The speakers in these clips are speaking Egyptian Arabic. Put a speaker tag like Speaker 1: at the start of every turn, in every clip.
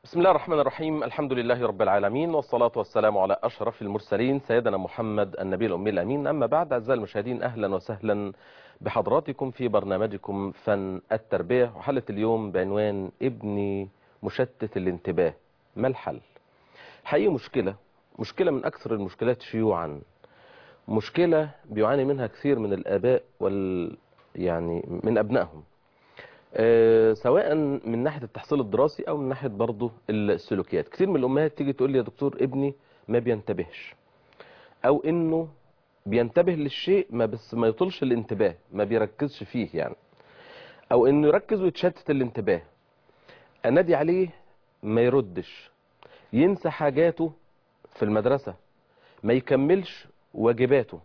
Speaker 1: بسم الله الرحمن الرحيم الحمد لله رب العالمين والصلاة والسلام على أشرف المرسلين سيدنا محمد النبي الأمي الأمين أما بعد أعزائي المشاهدين أهلا وسهلا بحضراتكم في برنامجكم فن التربية وحلقة اليوم بعنوان ابني مشتت الانتباه ما الحل حقيقة مشكلة مشكلة من أكثر المشكلات شيوعا مشكلة بيعاني منها كثير من الآباء وال يعني من أبنائهم أه سواء من ناحية التحصيل الدراسي أو من ناحية برضه السلوكيات كثير من الأمهات تيجي تقول لي يا دكتور ابني ما بينتبهش أو إنه بينتبه للشيء ما بس ما يطولش الانتباه ما بيركزش فيه يعني أو إنه يركز ويتشتت الانتباه أنادي عليه ما يردش ينسى حاجاته في المدرسة ما يكملش واجباته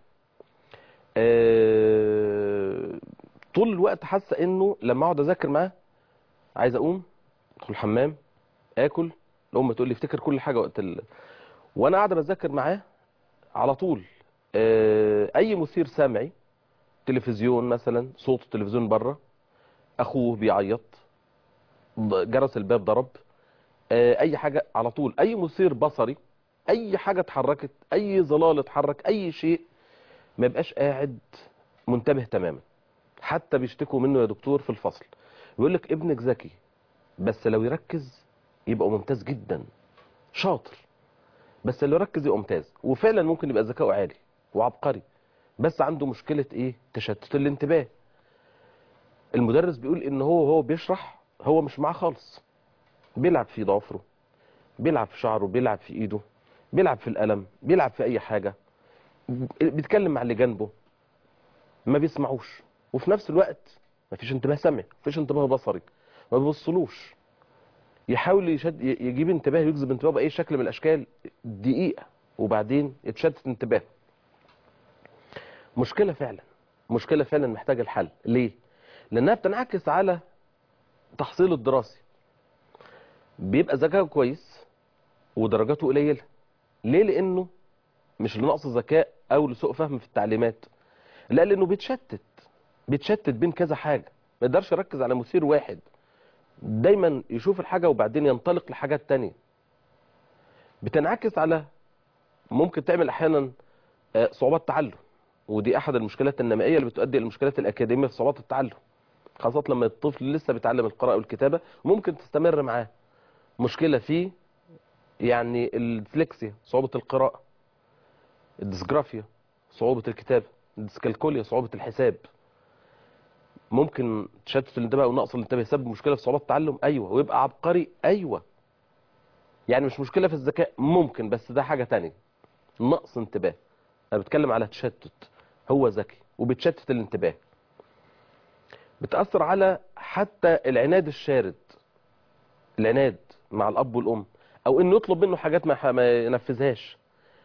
Speaker 1: أه طول الوقت حاسه انه لما اقعد اذاكر معاه عايز اقوم ادخل الحمام اكل الام تقول لي افتكر كل حاجه وقت ال... وانا قاعده بذاكر معاه على طول آه اي مثير سمعي تلفزيون مثلا صوت التلفزيون بره اخوه بيعيط جرس الباب ضرب آه اي حاجه على طول اي مثير بصري اي حاجه اتحركت اي ظلال اتحرك اي شيء ما يبقاش قاعد منتبه تماما حتى بيشتكوا منه يا دكتور في الفصل يقول لك ابنك ذكي بس لو يركز يبقى ممتاز جدا شاطر بس لو يركز يبقى ممتاز وفعلا ممكن يبقى ذكاؤه عالي وعبقري بس عنده مشكلة ايه تشتت الانتباه المدرس بيقول ان هو هو بيشرح هو مش معاه خالص بيلعب في ضفره بيلعب في شعره بيلعب في ايده بيلعب في القلم بيلعب في اي حاجة بيتكلم مع اللي جنبه ما بيسمعوش وفي نفس الوقت مفيش انتباه سمعي مفيش انتباه بصري ما بيبصلوش يحاول يشد يجيب انتباه يجذب انتباه باي شكل من الاشكال دقيقه وبعدين يتشتت انتباه مشكله فعلا مشكله فعلا محتاجه الحل ليه لانها بتنعكس على تحصيله الدراسي بيبقى ذكاؤه كويس ودرجاته قليله ليه لانه مش لنقص ذكاء او لسوء فهم في التعليمات لا لانه بيتشتت بيتشتت بين كذا حاجة ما يقدرش يركز على مثير واحد دايما يشوف الحاجة وبعدين ينطلق لحاجات تانية بتنعكس على ممكن تعمل احيانا صعوبات تعلم ودي احد المشكلات النمائية اللي بتؤدي الى المشكلات الاكاديمية في صعوبات التعلم خاصة لما الطفل لسه بيتعلم القراءة والكتابة ممكن تستمر معاه مشكلة فيه يعني الديسلكسيا صعوبة القراءة الديسجرافيا صعوبة الكتابة الديسكالكوليا صعوبة الحساب ممكن تشتت الانتباه ونقص الانتباه يسبب مشكله في صعوبات التعلم ايوه ويبقى عبقري ايوه يعني مش مشكله في الذكاء ممكن بس ده حاجه تانية نقص انتباه انا بتكلم على تشتت هو ذكي وبتشتت الانتباه بتاثر على حتى العناد الشارد العناد مع الاب والام او انه يطلب منه حاجات ما ينفذهاش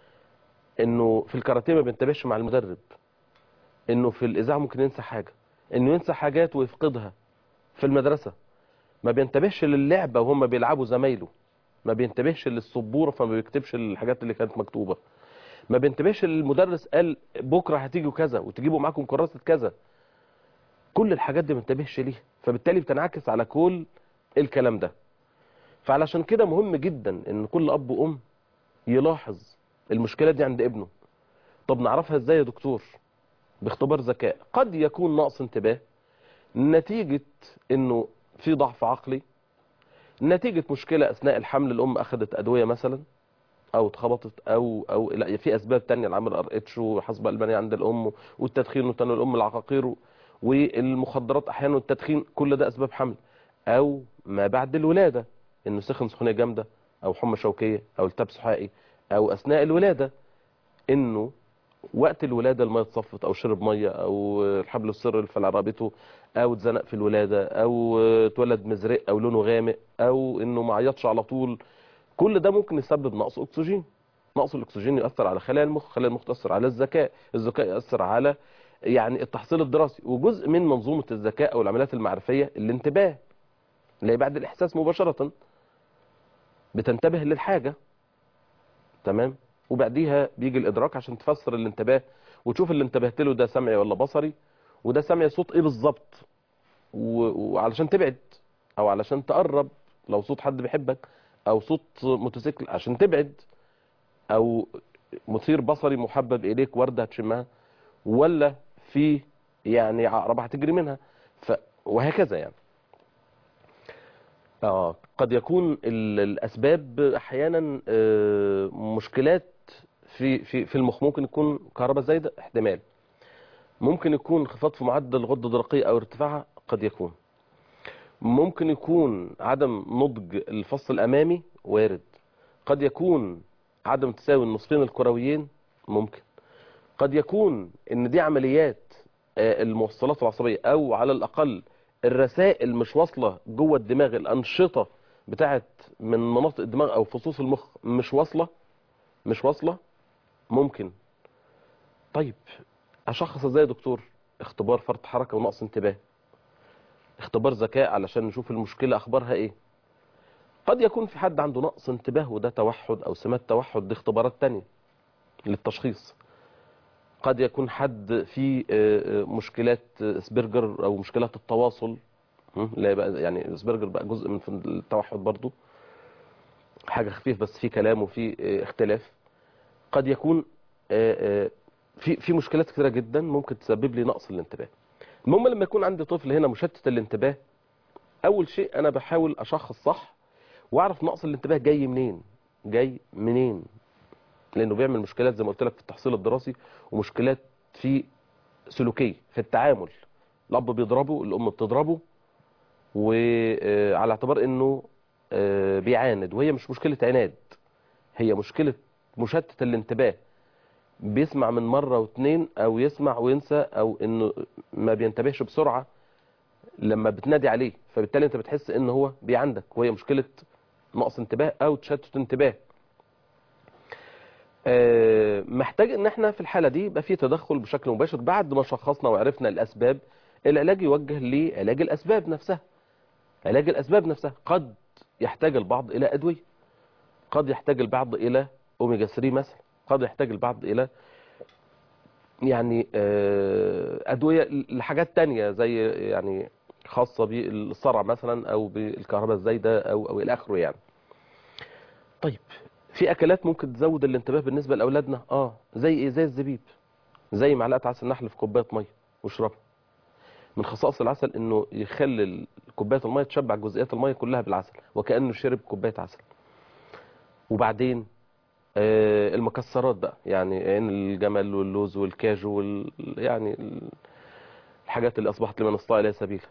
Speaker 1: انه في الكاراتيه ما بينتبهش مع المدرب انه في الاذاعه ممكن ينسى حاجه انه ينسى حاجات ويفقدها في المدرسة ما بينتبهش للعبة وهم بيلعبوا زمايله ما بينتبهش للسبورة فما بيكتبش الحاجات اللي كانت مكتوبة ما بينتبهش للمدرس قال بكرة هتيجوا كذا وتجيبوا معاكم كراسة كذا كل الحاجات دي ما بينتبهش ليها فبالتالي بتنعكس على كل الكلام ده فعلشان كده مهم جدا ان كل اب وام يلاحظ المشكلة دي عند ابنه طب نعرفها ازاي يا دكتور باختبار ذكاء قد يكون نقص انتباه نتيجة انه في ضعف عقلي نتيجة مشكلة اثناء الحمل الام اخذت ادوية مثلا او اتخبطت او او لا في اسباب تانية العامل ار اتش وحصبة البنية عند الام والتدخين وتنوي الام العقاقير والمخدرات احيانا والتدخين كل ده اسباب حمل او ما بعد الولادة انه سخن سخونية جامدة او حمى شوكية او التبس حائي او اثناء الولادة انه وقت الولادة المية اتصفت او شرب مية او الحبل السري اللي فلع رقبته او اتزنق في الولادة او اتولد مزرق او لونه غامق او انه ما عيطش على طول كل ده ممكن يسبب نقص اكسجين نقص الاكسجين يؤثر على خلايا المخ خلايا المخ تأثر على الذكاء الذكاء يأثر على يعني التحصيل الدراسي وجزء من منظومة الذكاء او العمليات المعرفية الانتباه اللي بعد الاحساس مباشرة بتنتبه للحاجة تمام وبعديها بيجي الادراك عشان تفسر الانتباه وتشوف اللي انتبهت له ده سمعي ولا بصري وده سمعي صوت ايه بالظبط و... وعلشان تبعد او علشان تقرب لو صوت حد بيحبك او صوت موتوسيكل عشان تبعد او مثير بصري محبب اليك ورده هتشمها ولا في يعني عقربه هتجري منها ف وهكذا يعني اه قد يكون ال- الاسباب احيانا آه، مشكلات في في في المخ ممكن يكون كهرباء زايده احتمال ممكن يكون انخفاض في معدل الغده الدرقيه او ارتفاعها قد يكون ممكن يكون عدم نضج الفص الامامي وارد قد يكون عدم تساوي النصفين الكرويين ممكن قد يكون ان دي عمليات آه، الموصلات العصبيه او على الاقل الرسائل مش واصله جوه الدماغ الانشطه بتاعت من مناطق الدماغ او فصوص المخ مش واصله مش واصله ممكن طيب اشخص ازاي يا دكتور اختبار فرط حركه ونقص انتباه اختبار ذكاء علشان نشوف المشكله اخبارها ايه قد يكون في حد عنده نقص انتباه وده توحد او سمات توحد دي اختبارات تانية للتشخيص قد يكون حد فيه آه، آه، مشكلات اسبرجر او مشكلات التواصل م? لا بقى يعني اسبرجر بقى جزء من التوحد برضو حاجه خفيف بس في كلام وفي آه، اختلاف قد يكون آه، آه، في في مشكلات كثيره جدا ممكن تسبب لي نقص الانتباه المهم لما يكون عندي طفل هنا مشتت الانتباه اول شيء انا بحاول اشخص صح واعرف نقص الانتباه جاي منين جاي منين لانه بيعمل مشكلات زي ما قلت لك في التحصيل الدراسي ومشكلات في سلوكيه في التعامل الاب بيضربه الام بتضربه وعلى اعتبار انه آه، بيعاند وهي مش مشكله عناد هي مشكله مشتت الانتباه بيسمع من مره واتنين او يسمع وينسى او انه ما بينتبهش بسرعه لما بتنادي عليه فبالتالي انت بتحس ان هو بيعندك وهي مشكله نقص انتباه او تشتت انتباه آه، محتاج ان احنا في الحاله دي يبقى في تدخل بشكل مباشر بعد ما شخصنا وعرفنا الاسباب العلاج يوجه لعلاج الاسباب نفسها علاج الاسباب نفسها قد يحتاج البعض الى ادويه قد يحتاج البعض الى اوميجا 3 مثلا قد يحتاج البعض الى يعني آه، ادويه لحاجات تانية زي يعني خاصه بالصرع مثلا او بالكهرباء الزايده او او الى اخره يعني طيب في اكلات ممكن تزود الانتباه بالنسبه لاولادنا اه زي ايه زي الزبيب زي معلقه عسل نحل في كوبايه ميه واشربها من خصائص العسل انه يخلي كوبايه الميه تشبع جزيئات الميه كلها بالعسل وكانه شرب كوبايه عسل وبعدين آه، المكسرات بقى يعني عين الجمل واللوز والكاجو وال يعني ال- الحاجات اللي اصبحت لمن استطاع اليها سبيلا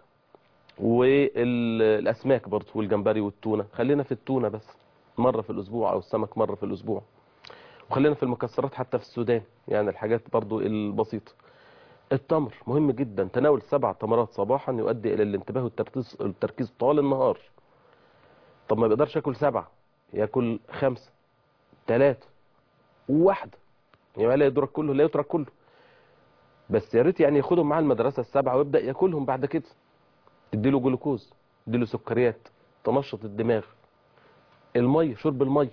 Speaker 1: والاسماك برضه والجمبري والتونه خلينا في التونه بس مره في الاسبوع او السمك مره في الاسبوع وخلينا في المكسرات حتى في السودان يعني الحاجات برضو البسيطه التمر مهم جدا تناول سبع تمرات صباحا يؤدي الى الانتباه والتركيز التركيز طوال النهار طب ما بيقدرش ياكل سبعه ياكل خمسه ثلاثه واحده يعني لا يدرك كله لا يترك كله بس يا ريت يعني ياخدهم معاه المدرسه السبعه ويبدا ياكلهم بعد كده تديله جلوكوز تديله سكريات تنشط الدماغ الميه شرب الميه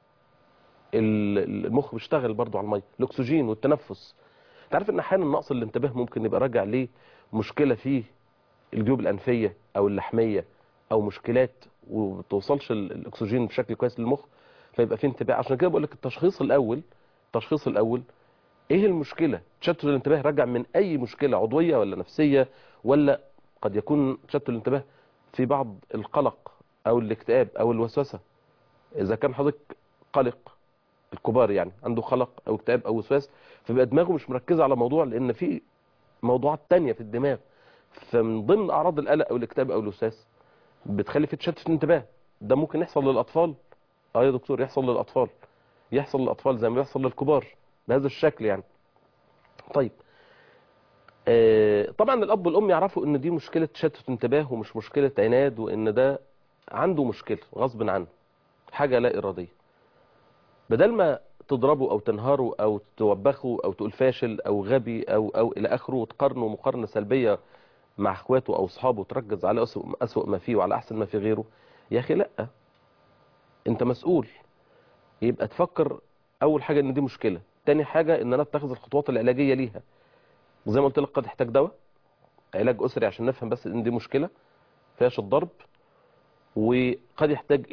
Speaker 1: ال- المخ بيشتغل برضو على الميه الاكسجين والتنفس انت عارف ان احيانا نقص الانتباه ممكن يبقى راجع لمشكله في الجيوب الانفيه او اللحميه او مشكلات وما بتوصلش ال- الاكسجين بشكل كويس للمخ فيبقى في انتباه عشان كده بقول لك التشخيص الاول التشخيص الاول ايه المشكله تشتت الانتباه راجع من اي مشكله عضويه ولا نفسيه ولا قد يكون تشتت الانتباه في بعض القلق او الاكتئاب او الوسوسه اذا كان حضرتك قلق الكبار يعني عنده قلق او اكتئاب او وسواس فبقى دماغه مش مركزه على موضوع لان في موضوعات تانية في الدماغ فمن ضمن اعراض القلق او الاكتئاب او الوسواس بتخلي في تشتت انتباه ده ممكن يحصل للاطفال اه يا دكتور يحصل للاطفال يحصل للاطفال زي ما بيحصل للكبار بهذا الشكل يعني طيب آه طبعا الاب والام يعرفوا ان دي مشكله تشتت انتباه ومش مشكله عناد وان ده عنده مشكله غصب عنه حاجه لا اراديه بدل ما تضربه او تنهاره او توبخه او تقول فاشل او غبي او او الى اخره وتقارنه مقارنه سلبيه مع اخواته او اصحابه وتركز على اسوء اسوء ما فيه وعلى احسن ما في غيره يا اخي لا انت مسؤول يبقى تفكر اول حاجه ان دي مشكله تاني حاجه ان انا اتخذ الخطوات العلاجيه ليها زي ما قلت لك قد يحتاج دواء علاج اسري عشان نفهم بس ان دي مشكله فيهاش الضرب وقد يحتاج الى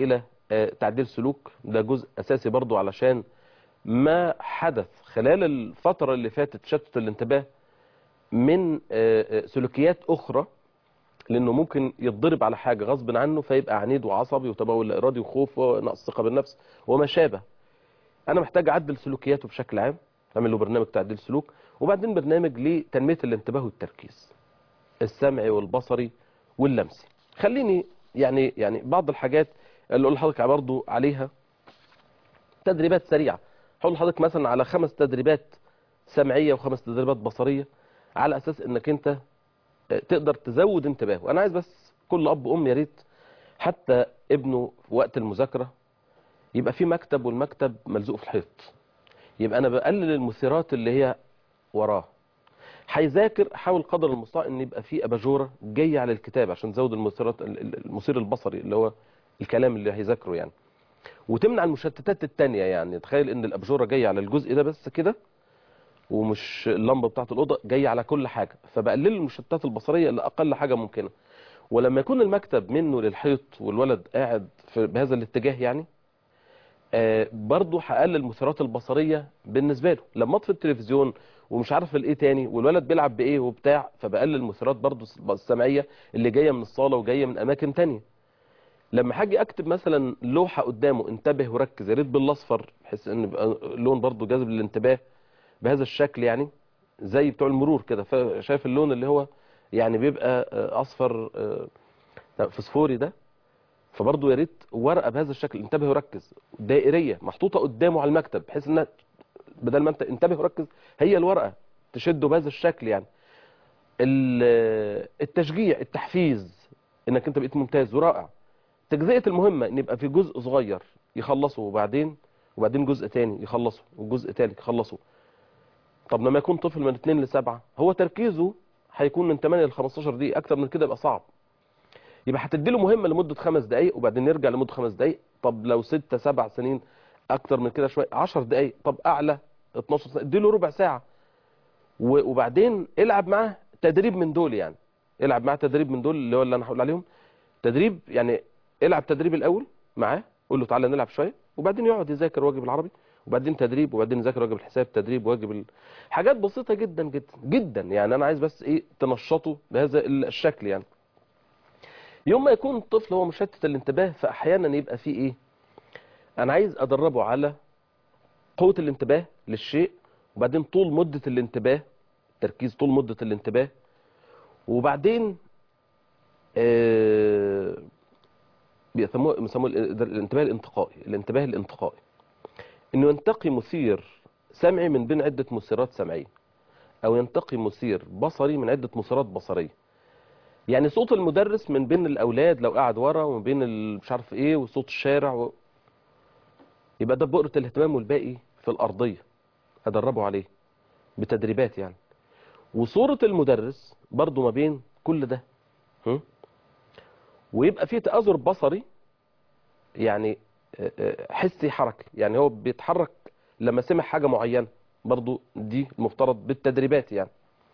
Speaker 1: آه، تعديل سلوك ده جزء اساسي برضو علشان ما حدث خلال الفترة اللي فاتت تشتت الانتباه من آه، آه، سلوكيات اخرى لانه ممكن يتضرب على حاجة غصب عنه فيبقى عنيد وعصبي وتبول لا ارادي وخوف ونقص ثقة بالنفس وما شابه انا محتاج اعدل سلوكياته بشكل عام اعمل له برنامج تعديل سلوك وبعدين برنامج لتنمية الانتباه والتركيز السمعي والبصري واللمسي خليني يعني يعني بعض الحاجات اللي اقول لحضرتك برضه عليها تدريبات سريعه هقول لحضرتك مثلا على خمس تدريبات سمعيه وخمس تدريبات بصريه على اساس انك انت تقدر تزود انتباهه انا عايز بس كل اب وام يا ريت حتى ابنه في وقت المذاكره يبقى في مكتب والمكتب ملزوق في الحيط يبقى انا بقلل المثيرات اللي هي وراه هيذاكر حاول قدر المستطاع ان يبقى في اباجوره جايه على الكتاب عشان تزود المثيرات المثير البصري اللي هو الكلام اللي هيذاكره يعني وتمنع المشتتات التانية يعني تخيل ان الاباجوره جايه على الجزء ده بس كده ومش اللمبه بتاعه الاوضه جايه على كل حاجه فبقلل المشتتات البصريه لاقل حاجه ممكنه ولما يكون المكتب منه للحيط والولد قاعد في بهذا الاتجاه يعني آه برضه هقلل المثيرات البصريه بالنسبه له لما اطفي التلفزيون ومش عارف الايه تاني والولد بيلعب بايه وبتاع فبقلل المثيرات برضه السمعيه اللي جايه من الصاله وجايه من اماكن تانية لما هاجي اكتب مثلا لوحه قدامه انتبه وركز يا ريت بالاصفر بحيث ان يبقى لون برضه جاذب للانتباه بهذا الشكل يعني زي بتوع المرور كده شايف اللون اللي هو يعني بيبقى اصفر فسفوري ده فبرضه يا ريت ورقه بهذا الشكل انتبه وركز دائريه محطوطه قدامه على المكتب بحيث انها بدل ما انت انتبه وركز هي الورقه تشده بهذا الشكل يعني التشجيع التحفيز انك انت بقيت ممتاز ورائع تجزئه المهمه ان يبقى في جزء صغير يخلصه وبعدين وبعدين جزء تاني يخلصه وجزء تالت يخلصه طب لما يكون طفل من 2 ل 7 هو تركيزه هيكون من 8 ل 15 دقيقه اكتر من كده يبقى صعب يبقى هتدي له مهمه لمده خمس دقائق وبعدين يرجع لمده خمس دقائق طب لو 6 7 سنين اكتر من كده شويه 10 دقائق طب اعلى 12 سنه ادي له ربع ساعه وبعدين العب معاه تدريب من دول يعني العب معاه تدريب من دول اللي هو اللي انا هقول عليهم تدريب يعني العب تدريب الاول معاه قول له تعالى نلعب شويه وبعدين يقعد يذاكر واجب العربي وبعدين تدريب وبعدين يذاكر واجب الحساب تدريب واجب ال... حاجات بسيطه جدا جدا جدا يعني انا عايز بس ايه تنشطه بهذا الشكل يعني يوم ما يكون الطفل هو مشتت الانتباه فاحيانا يبقى فيه ايه انا عايز ادربه على قوه الانتباه للشيء وبعدين طول مده الانتباه تركيز طول مده الانتباه وبعدين آه بيسموه بيسموه الانتباه الانتقائي الانتباه الانتقائي انه ينتقي مثير سمعي من بين عده مثيرات سمعيه او ينتقي مثير بصري من عده مثيرات بصريه يعني صوت المدرس من بين الاولاد لو قاعد ورا ومن بين مش عارف ايه وصوت الشارع و... يبقى ده بؤره الاهتمام والباقي في الارضيه ادربه عليه بتدريبات يعني وصوره المدرس برضو ما بين كل ده م? ويبقى فيه تآزر بصري يعني حسي حركي يعني هو بيتحرك لما سمع حاجة معينة برضو دي المفترض بالتدريبات يعني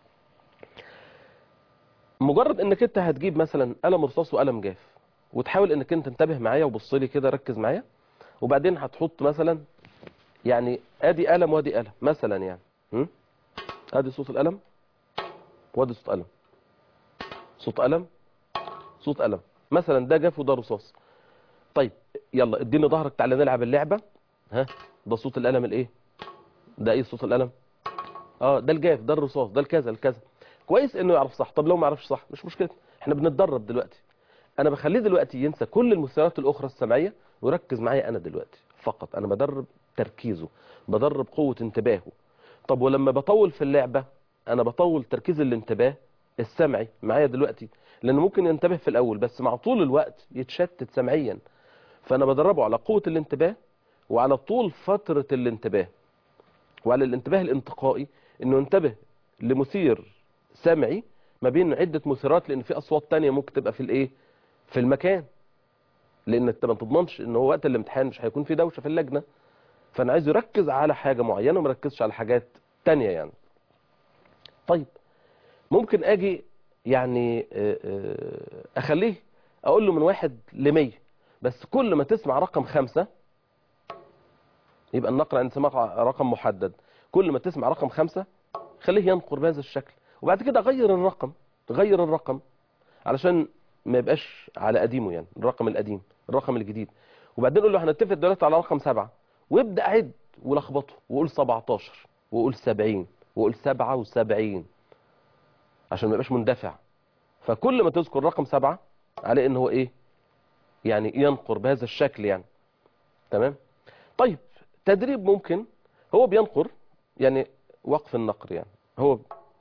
Speaker 1: مجرد انك انت هتجيب مثلا قلم رصاص وقلم جاف وتحاول انك انت تنتبه معايا وبص لي كده ركز معايا وبعدين هتحط مثلا يعني ادي قلم وادي قلم مثلا يعني م? ادي صوت القلم وادي صوت قلم صوت قلم صوت قلم مثلا ده جاف وده رصاص طيب يلا اديني ظهرك تعالى نلعب اللعبه ها ده صوت القلم الايه ده ايه صوت القلم اه ده الجاف ده الرصاص ده الكذا الكذا كويس انه يعرف صح طب لو ما عرفش صح مش مشكله احنا بنتدرب دلوقتي انا بخليه دلوقتي ينسى كل المثيرات الاخرى السمعيه ويركز معايا انا دلوقتي فقط انا بدرب تركيزه بدرب قوه انتباهه طب ولما بطول في اللعبه انا بطول تركيز الانتباه السمعي معايا دلوقتي لانه ممكن ينتبه في الاول بس مع طول الوقت يتشتت سمعيا فانا بدربه على قوه الانتباه وعلى طول فتره الانتباه وعلى الانتباه الانتقائي انه ينتبه لمثير سمعي ما بين عده مثيرات لان في اصوات تانية ممكن تبقى في الايه في المكان لان انت ما تضمنش ان هو وقت الامتحان مش هيكون في دوشه في اللجنه فانا عايز يركز على حاجه معينه وما يركزش على حاجات تانية يعني طيب ممكن اجي يعني اخليه اقول له من واحد لمية بس كل ما تسمع رقم خمسة يبقى النقر عند سماع رقم محدد كل ما تسمع رقم خمسة خليه ينقر بهذا الشكل وبعد كده غير الرقم غير الرقم علشان ما يبقاش على قديمه يعني الرقم القديم الرقم الجديد وبعدين قول له هنتفق دلوقتي على رقم سبعة وابدأ عد ولخبطه وقول 17 وقول 70 وقول 77 عشان ما يبقاش مندفع فكل ما تذكر رقم سبعة عليه ان هو ايه يعني ينقر بهذا الشكل يعني تمام طيب تدريب ممكن هو بينقر يعني وقف النقر يعني هو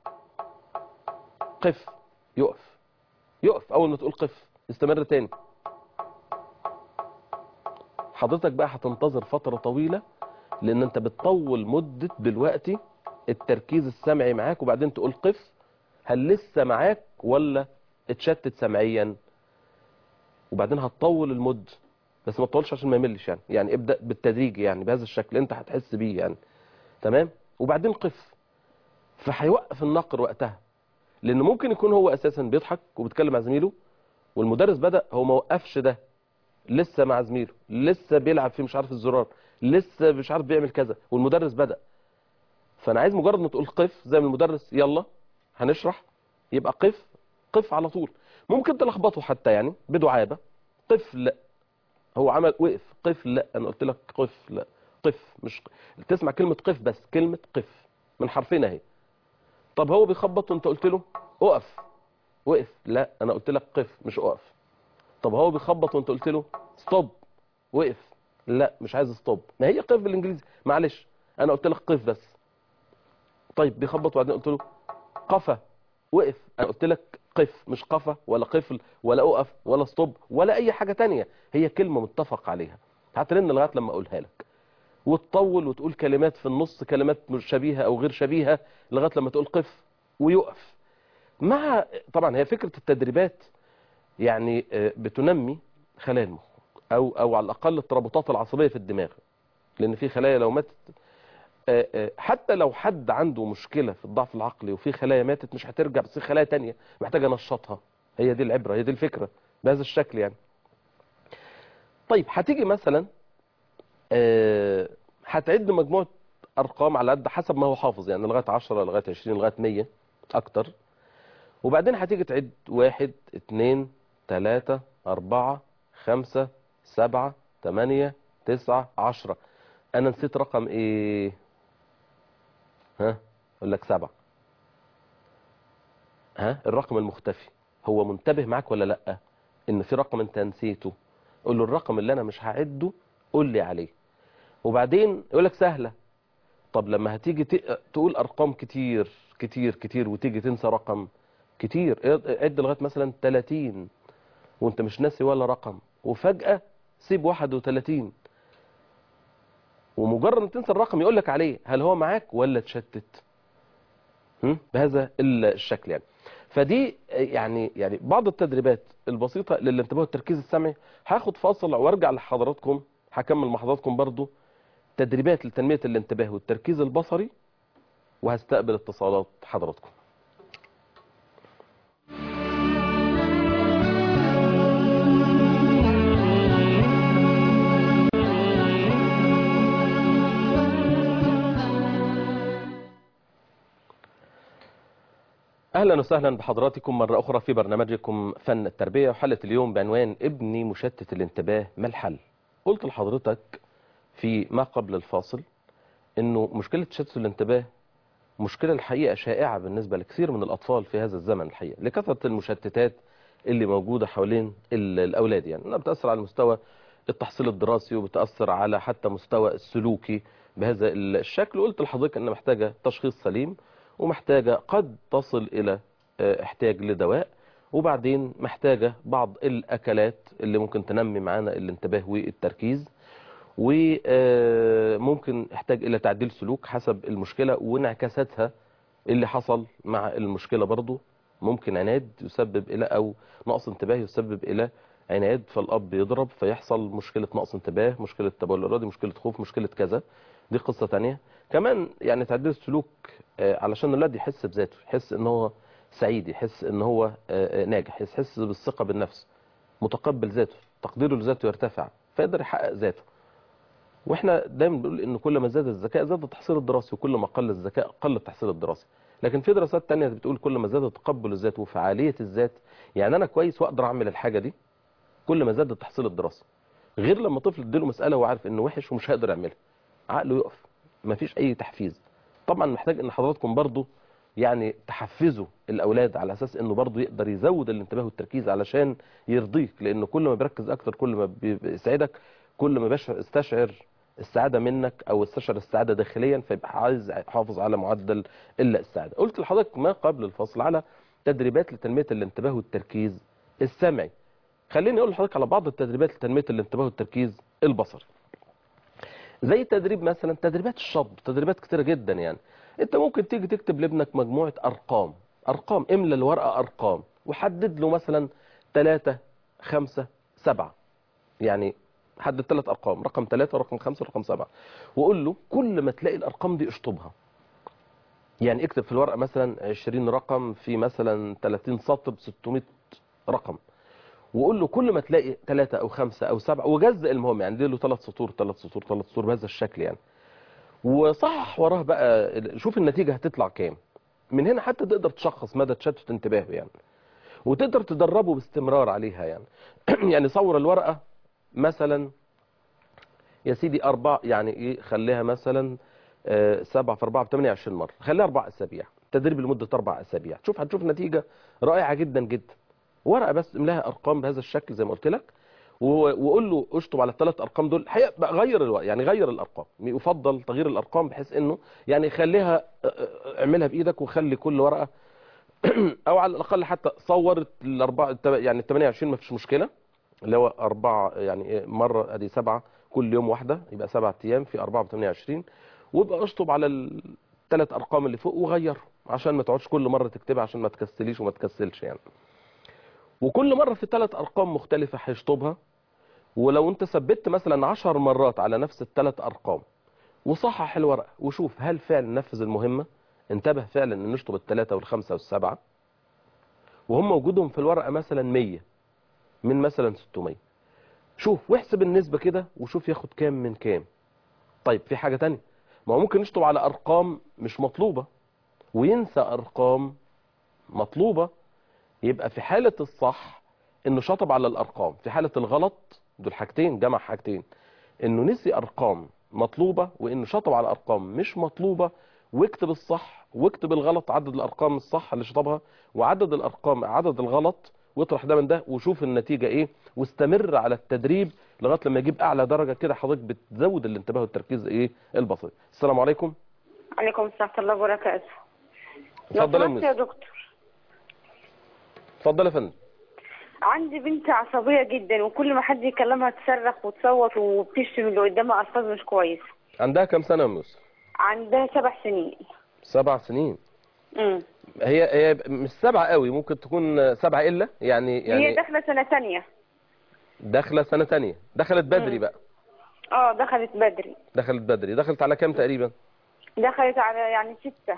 Speaker 1: قف يقف يقف اول ما تقول قف استمر تاني حضرتك بقى هتنتظر فترة طويلة لان انت بتطول مدة دلوقتي التركيز السمعي معاك وبعدين تقول قف هل لسه معاك ولا اتشتت سمعيا وبعدين هتطول المد بس ما تطولش عشان ما يملش يعني يعني ابدأ بالتدريج يعني بهذا الشكل انت هتحس بيه يعني تمام وبعدين قف فهيوقف النقر وقتها لان ممكن يكون هو اساسا بيضحك وبيتكلم مع زميله والمدرس بدأ هو ما وقفش ده لسه مع زميله لسه بيلعب في مش عارف الزرار لسه مش عارف بيعمل كذا والمدرس بدأ فانا عايز مجرد ما تقول قف زي ما المدرس يلا هنشرح يبقى قف قف على طول ممكن تلخبطه حتى يعني بدعابة قف لا هو عمل وقف قف لا انا قلت لك قف لا قف مش تسمع كلمة قف بس كلمة قف من حرفين اهي طب هو بيخبط وانت قلت له اقف وقف لا انا قلت لك قف مش اقف طب هو بيخبط وانت قلت له ستوب وقف لا مش عايز ستوب ما هي قف بالانجليزي معلش انا قلت لك قف بس طيب بيخبط وبعدين قلت له قفا وقف انا قلت لك قف مش قفا ولا قفل ولا اقف ولا ستوب ولا اي حاجة تانية هي كلمة متفق عليها هترن لغاية لما اقولها لك وتطول وتقول كلمات في النص كلمات شبيهة او غير شبيهة لغاية لما تقول قف ويقف مع طبعا هي فكرة التدريبات يعني بتنمي خلايا المخ او او على الاقل الترابطات العصبية في الدماغ لان في خلايا لو ماتت حتى لو حد عنده مشكلة في الضعف العقلي وفي خلايا ماتت مش هترجع بس في خلايا تانية محتاجة نشطها هي دي العبرة هي دي الفكرة بهذا الشكل يعني طيب هتيجي مثلا هتعد مجموعة ارقام على قد حسب ما هو حافظ يعني لغاية 10 لغاية 20 لغاية 100 اكتر وبعدين هتيجي تعد واحد اتنين تلاتة اربعة خمسة سبعة تمانية تسعة عشرة انا نسيت رقم ايه ها اقول لك سبعة ها الرقم المختفي هو منتبه معاك ولا لا ان في رقم انت نسيته قول له الرقم اللي انا مش هعده قول لي عليه وبعدين يقول لك سهلة طب لما هتيجي تقول ارقام كتير كتير كتير وتيجي تنسى رقم كتير عد لغايه مثلا 30 وانت مش ناسي ولا رقم وفجأة سيب 31 ومجرد ان تنسى الرقم يقول لك عليه هل هو معاك ولا اتشتت بهذا الشكل يعني فدي يعني يعني بعض التدريبات البسيطة للانتباه والتركيز السمعي هاخد فاصل وارجع لحضراتكم هكمل مع حضراتكم برضو تدريبات لتنمية الانتباه والتركيز البصري وهستقبل اتصالات حضراتكم أهلا وسهلا بحضراتكم مرة أخرى في برنامجكم فن التربية وحلقة اليوم بعنوان ابني مشتت الانتباه ما الحل قلت لحضرتك في ما قبل الفاصل أنه مشكلة تشتت الانتباه مشكلة الحقيقة شائعة بالنسبة لكثير من الأطفال في هذا الزمن الحقيقة لكثرة المشتتات اللي موجودة حوالين الأولاد يعني أنها بتأثر على مستوى التحصيل الدراسي وبتأثر على حتى مستوى السلوكي بهذا الشكل وقلت لحضرتك أنها محتاجة تشخيص سليم ومحتاجة قد تصل إلى احتياج لدواء وبعدين محتاجة بعض الأكلات اللي ممكن تنمي معانا الانتباه والتركيز وممكن احتاج إلى تعديل سلوك حسب المشكلة وانعكاساتها اللي حصل مع المشكلة برضو ممكن عناد يسبب إلى أو نقص انتباه يسبب إلى عناد فالأب يضرب فيحصل مشكلة نقص انتباه مشكلة تبول إرادي مشكلة خوف مشكلة كذا دي قصة تانية كمان يعني تعديل السلوك علشان الولاد يحس بذاته يحس ان هو سعيد يحس ان هو ناجح يحس بالثقة بالنفس متقبل ذاته تقديره لذاته يرتفع فيقدر يحقق ذاته واحنا دايما بنقول ان كل ما زاد الذكاء زاد التحصيل الدراسي وكل ما قل الذكاء قل التحصيل الدراسي لكن في دراسات تانية بتقول كل ما زاد تقبل الذات وفعالية الذات يعني انا كويس واقدر اعمل الحاجة دي كل ما زاد التحصيل الدراسي غير لما طفل اديله مسألة وهو عارف انه وحش ومش هيقدر يعملها عقله يقف مفيش اي تحفيز طبعا محتاج ان حضراتكم برضو يعني تحفزوا الاولاد على اساس انه برضو يقدر يزود الانتباه والتركيز علشان يرضيك لان كل ما بيركز اكتر كل ما بيسعدك كل ما بيشعر استشعر السعاده منك او استشعر السعاده داخليا فيبقى عايز يحافظ على معدل الا السعاده قلت لحضرتك ما قبل الفصل على تدريبات لتنميه الانتباه والتركيز السمعي خليني اقول لحضرتك على بعض التدريبات لتنميه الانتباه والتركيز البصري زي تدريب مثلا تدريبات الشطب تدريبات كتيره جدا يعني انت ممكن تيجي تكتب لابنك مجموعه ارقام ارقام املى الورقه ارقام وحدد له مثلا 3 5 7 يعني حدد ثلاث ارقام رقم 3 ورقم 5 ورقم 7 وقول له كل ما تلاقي الارقام دي اشطبها يعني اكتب في الورقه مثلا 20 رقم في مثلا 30 سطر ب 600 رقم وقول له كل ما تلاقي ثلاثة او خمسة او سبعة وجزء المهم يعني دي له ثلاث سطور ثلاث سطور ثلاث سطور بهذا الشكل يعني وصحح وراه بقى شوف النتيجة هتطلع كام من هنا حتى تقدر تشخص مدى تشتت انتباهه يعني وتقدر تدربه باستمرار عليها يعني يعني صور الورقة مثلا يا سيدي أربع يعني إيه خليها مثلا آه سبعة في أربعة ب 28 مرة خليها أربع أسابيع تدريب لمدة أربع أسابيع شوف هتشوف نتيجة رائعة جدا جدا ورقة بس املاها أرقام بهذا الشكل زي ما قلت لك وقول له اشطب على الثلاث ارقام دول الحقيقه بقى غير الوقت يعني غير الارقام يفضل تغيير الارقام بحيث انه يعني خليها اعملها بايدك وخلي كل ورقه او على الاقل حتى صور الاربعه يعني ال 28 ما فيش مشكله اللي هو اربعه يعني مره ادي سبعه كل يوم واحده يبقى سبعة ايام في 4 ب 28 وابقى اشطب على الثلاث ارقام اللي فوق وغير عشان ما تقعدش كل مره تكتبها عشان ما تكسليش وما تكسلش يعني وكل مرة في ثلاث أرقام مختلفة هيشطبها ولو أنت ثبت مثلا عشر مرات على نفس الثلاث أرقام وصحح الورقة وشوف هل فعلا نفذ المهمة انتبه فعلا أن نشطب الثلاثة والخمسة والسبعة وهم وجودهم في الورقة مثلا 100 من مثلا 600 شوف واحسب النسبة كده وشوف ياخد كام من كام طيب في حاجة تانية ما هو ممكن نشطب على أرقام مش مطلوبة وينسى أرقام مطلوبة يبقى في حالة الصح انه شطب على الارقام في حالة الغلط دول حاجتين جمع حاجتين انه نسي ارقام مطلوبة وانه شطب على ارقام مش مطلوبة واكتب الصح واكتب الغلط عدد الارقام الصح اللي شطبها وعدد الارقام عدد الغلط واطرح ده من ده وشوف النتيجة ايه واستمر على التدريب لغاية لما يجيب اعلى درجة كده حضرتك بتزود الانتباه والتركيز ايه البصري السلام عليكم
Speaker 2: عليكم السلام ورحمة الله وبركاته
Speaker 1: اتفضل يا
Speaker 2: لو سمحت يا
Speaker 1: مس
Speaker 2: دكتور
Speaker 1: اتفضل يا فندم
Speaker 2: عندي بنت عصبية جدا وكل ما حد يكلمها تصرخ وتصوت وبتشتم اللي قدامها ألفاظ مش كويسة
Speaker 1: عندها كام سنة يا موسى
Speaker 2: عندها سبع سنين
Speaker 1: سبع سنين
Speaker 2: امم
Speaker 1: هي هي مش سبعة قوي ممكن تكون سبعة إلا يعني
Speaker 2: هي
Speaker 1: يعني
Speaker 2: داخلة سنة تانية
Speaker 1: داخلة سنة تانية دخلت بدري
Speaker 2: مم.
Speaker 1: بقى
Speaker 2: اه دخلت بدري
Speaker 1: دخلت بدري دخلت على كام تقريبا
Speaker 2: دخلت على يعني ستة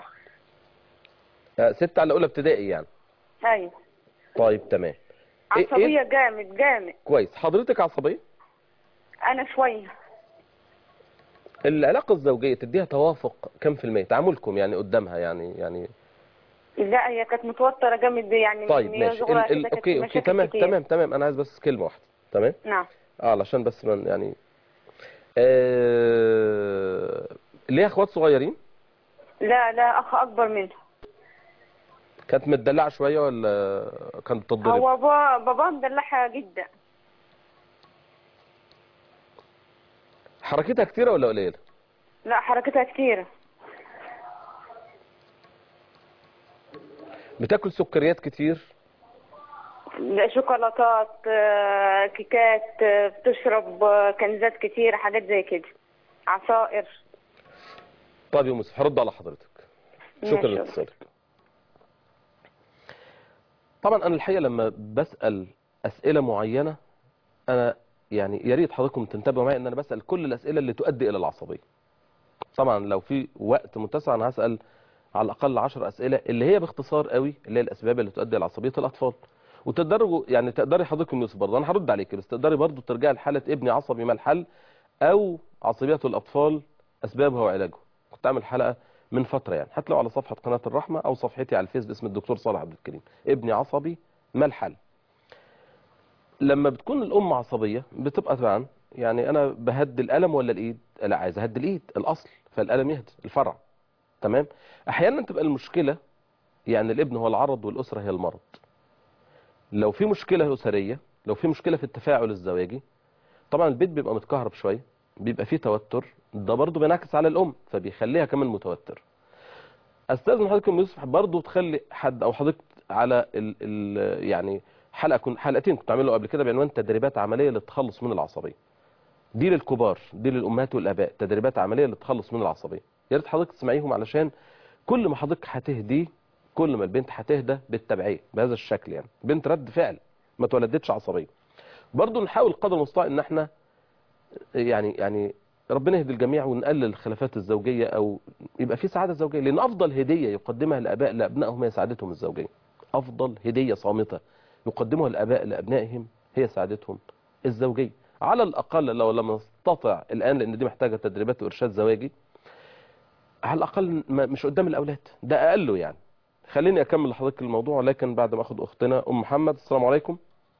Speaker 1: آه، ستة على أولى ابتدائي يعني
Speaker 2: ايوه
Speaker 1: طيب تمام إيه-
Speaker 2: عصبية
Speaker 1: إيه؟
Speaker 2: جامد جامد
Speaker 1: كويس حضرتك عصبية
Speaker 2: انا شوية
Speaker 1: العلاقة الزوجية تديها توافق كم في المية تعاملكم يعني قدامها يعني يعني
Speaker 2: لا هي كانت متوترة جامد يعني
Speaker 1: طيب
Speaker 2: من
Speaker 1: ماشي
Speaker 2: صغرها
Speaker 1: ال ال
Speaker 2: كده كانت
Speaker 1: اوكي اوكي
Speaker 2: مشاكل
Speaker 1: تمام
Speaker 2: كتير.
Speaker 1: تمام تمام انا عايز بس كلمة واحدة تمام
Speaker 2: نعم
Speaker 1: اه علشان بس من يعني آه... ليها اخوات صغيرين
Speaker 2: لا لا اخ اكبر منها
Speaker 1: كانت متدلعة شوية ولا كانت بتتضرب
Speaker 2: هو بابا بابا مدلعها جدا
Speaker 1: حركتها كتيرة ولا قليلة
Speaker 2: لا حركتها كتيرة
Speaker 1: بتاكل سكريات كتير
Speaker 2: لا، شوكولاتات آه، كيكات آه، بتشرب آه، كنزات كتير حاجات زي كده عصائر
Speaker 1: طيب يا يوسف هرد على حضرتك شكرا
Speaker 2: ماشي.
Speaker 1: لاتصالك طبعا انا الحقيقه لما بسال اسئله معينه انا يعني يا ريت حضراتكم تنتبهوا معايا ان انا بسال كل الاسئله اللي تؤدي الى العصبيه طبعا لو في وقت متسع انا هسال على الاقل 10 اسئله اللي هي باختصار قوي اللي هي الاسباب اللي تؤدي الى عصبيه الاطفال وتقدروا يعني تقدري حضرتك من يوسف برضه انا هرد عليك بس تقدري برضه ترجعي لحاله ابني عصبي ما الحل او عصبيه الاطفال اسبابها وعلاجه كنت عامل حلقه من فتره يعني هتلاقوا على صفحه قناه الرحمه او صفحتي على الفيس باسم الدكتور صالح عبد الكريم ابني عصبي ما الحل لما بتكون الام عصبيه بتبقى طبعا يعني انا بهدي القلم ولا الايد لا عايز اهدي الايد الاصل فالقلم يهدي الفرع تمام احيانا تبقى المشكله يعني الابن هو العرض والاسره هي المرض لو في مشكله اسريه لو في مشكله في التفاعل الزواجي طبعا البيت بيبقى متكهرب شويه بيبقى فيه توتر ده برضه بينعكس على الام فبيخليها كمان متوتر استاذن حضرتك ام يوسف برضه تخلي حد او حضرتك على ال ال يعني حلقه كن حلقتين كنت عامله قبل كده بعنوان تدريبات عمليه للتخلص من العصبيه دي للكبار دي للامهات والاباء تدريبات عمليه للتخلص من العصبيه يا ريت حضرتك تسمعيهم علشان كل ما حضرتك هتهدي كل ما البنت هتهدى بالتبعيه بهذا الشكل يعني بنت رد فعل ما اتولدتش عصبيه برضه نحاول قدر المستطاع ان احنا يعني يعني ربنا يهدي الجميع ونقلل الخلافات الزوجيه او يبقى في سعاده زوجيه لان افضل هديه يقدمها الاباء لابنائهم هي سعادتهم الزوجيه افضل هديه صامته يقدمها الاباء لابنائهم هي سعادتهم الزوجيه على الاقل لو لم نستطع الان لان دي محتاجه تدريبات وارشاد زواجي على الاقل ما- مش قدام الاولاد ده اقله يعني خليني اكمل لحضرتك الموضوع لكن بعد ما اخد اختنا ام محمد السلام عليكم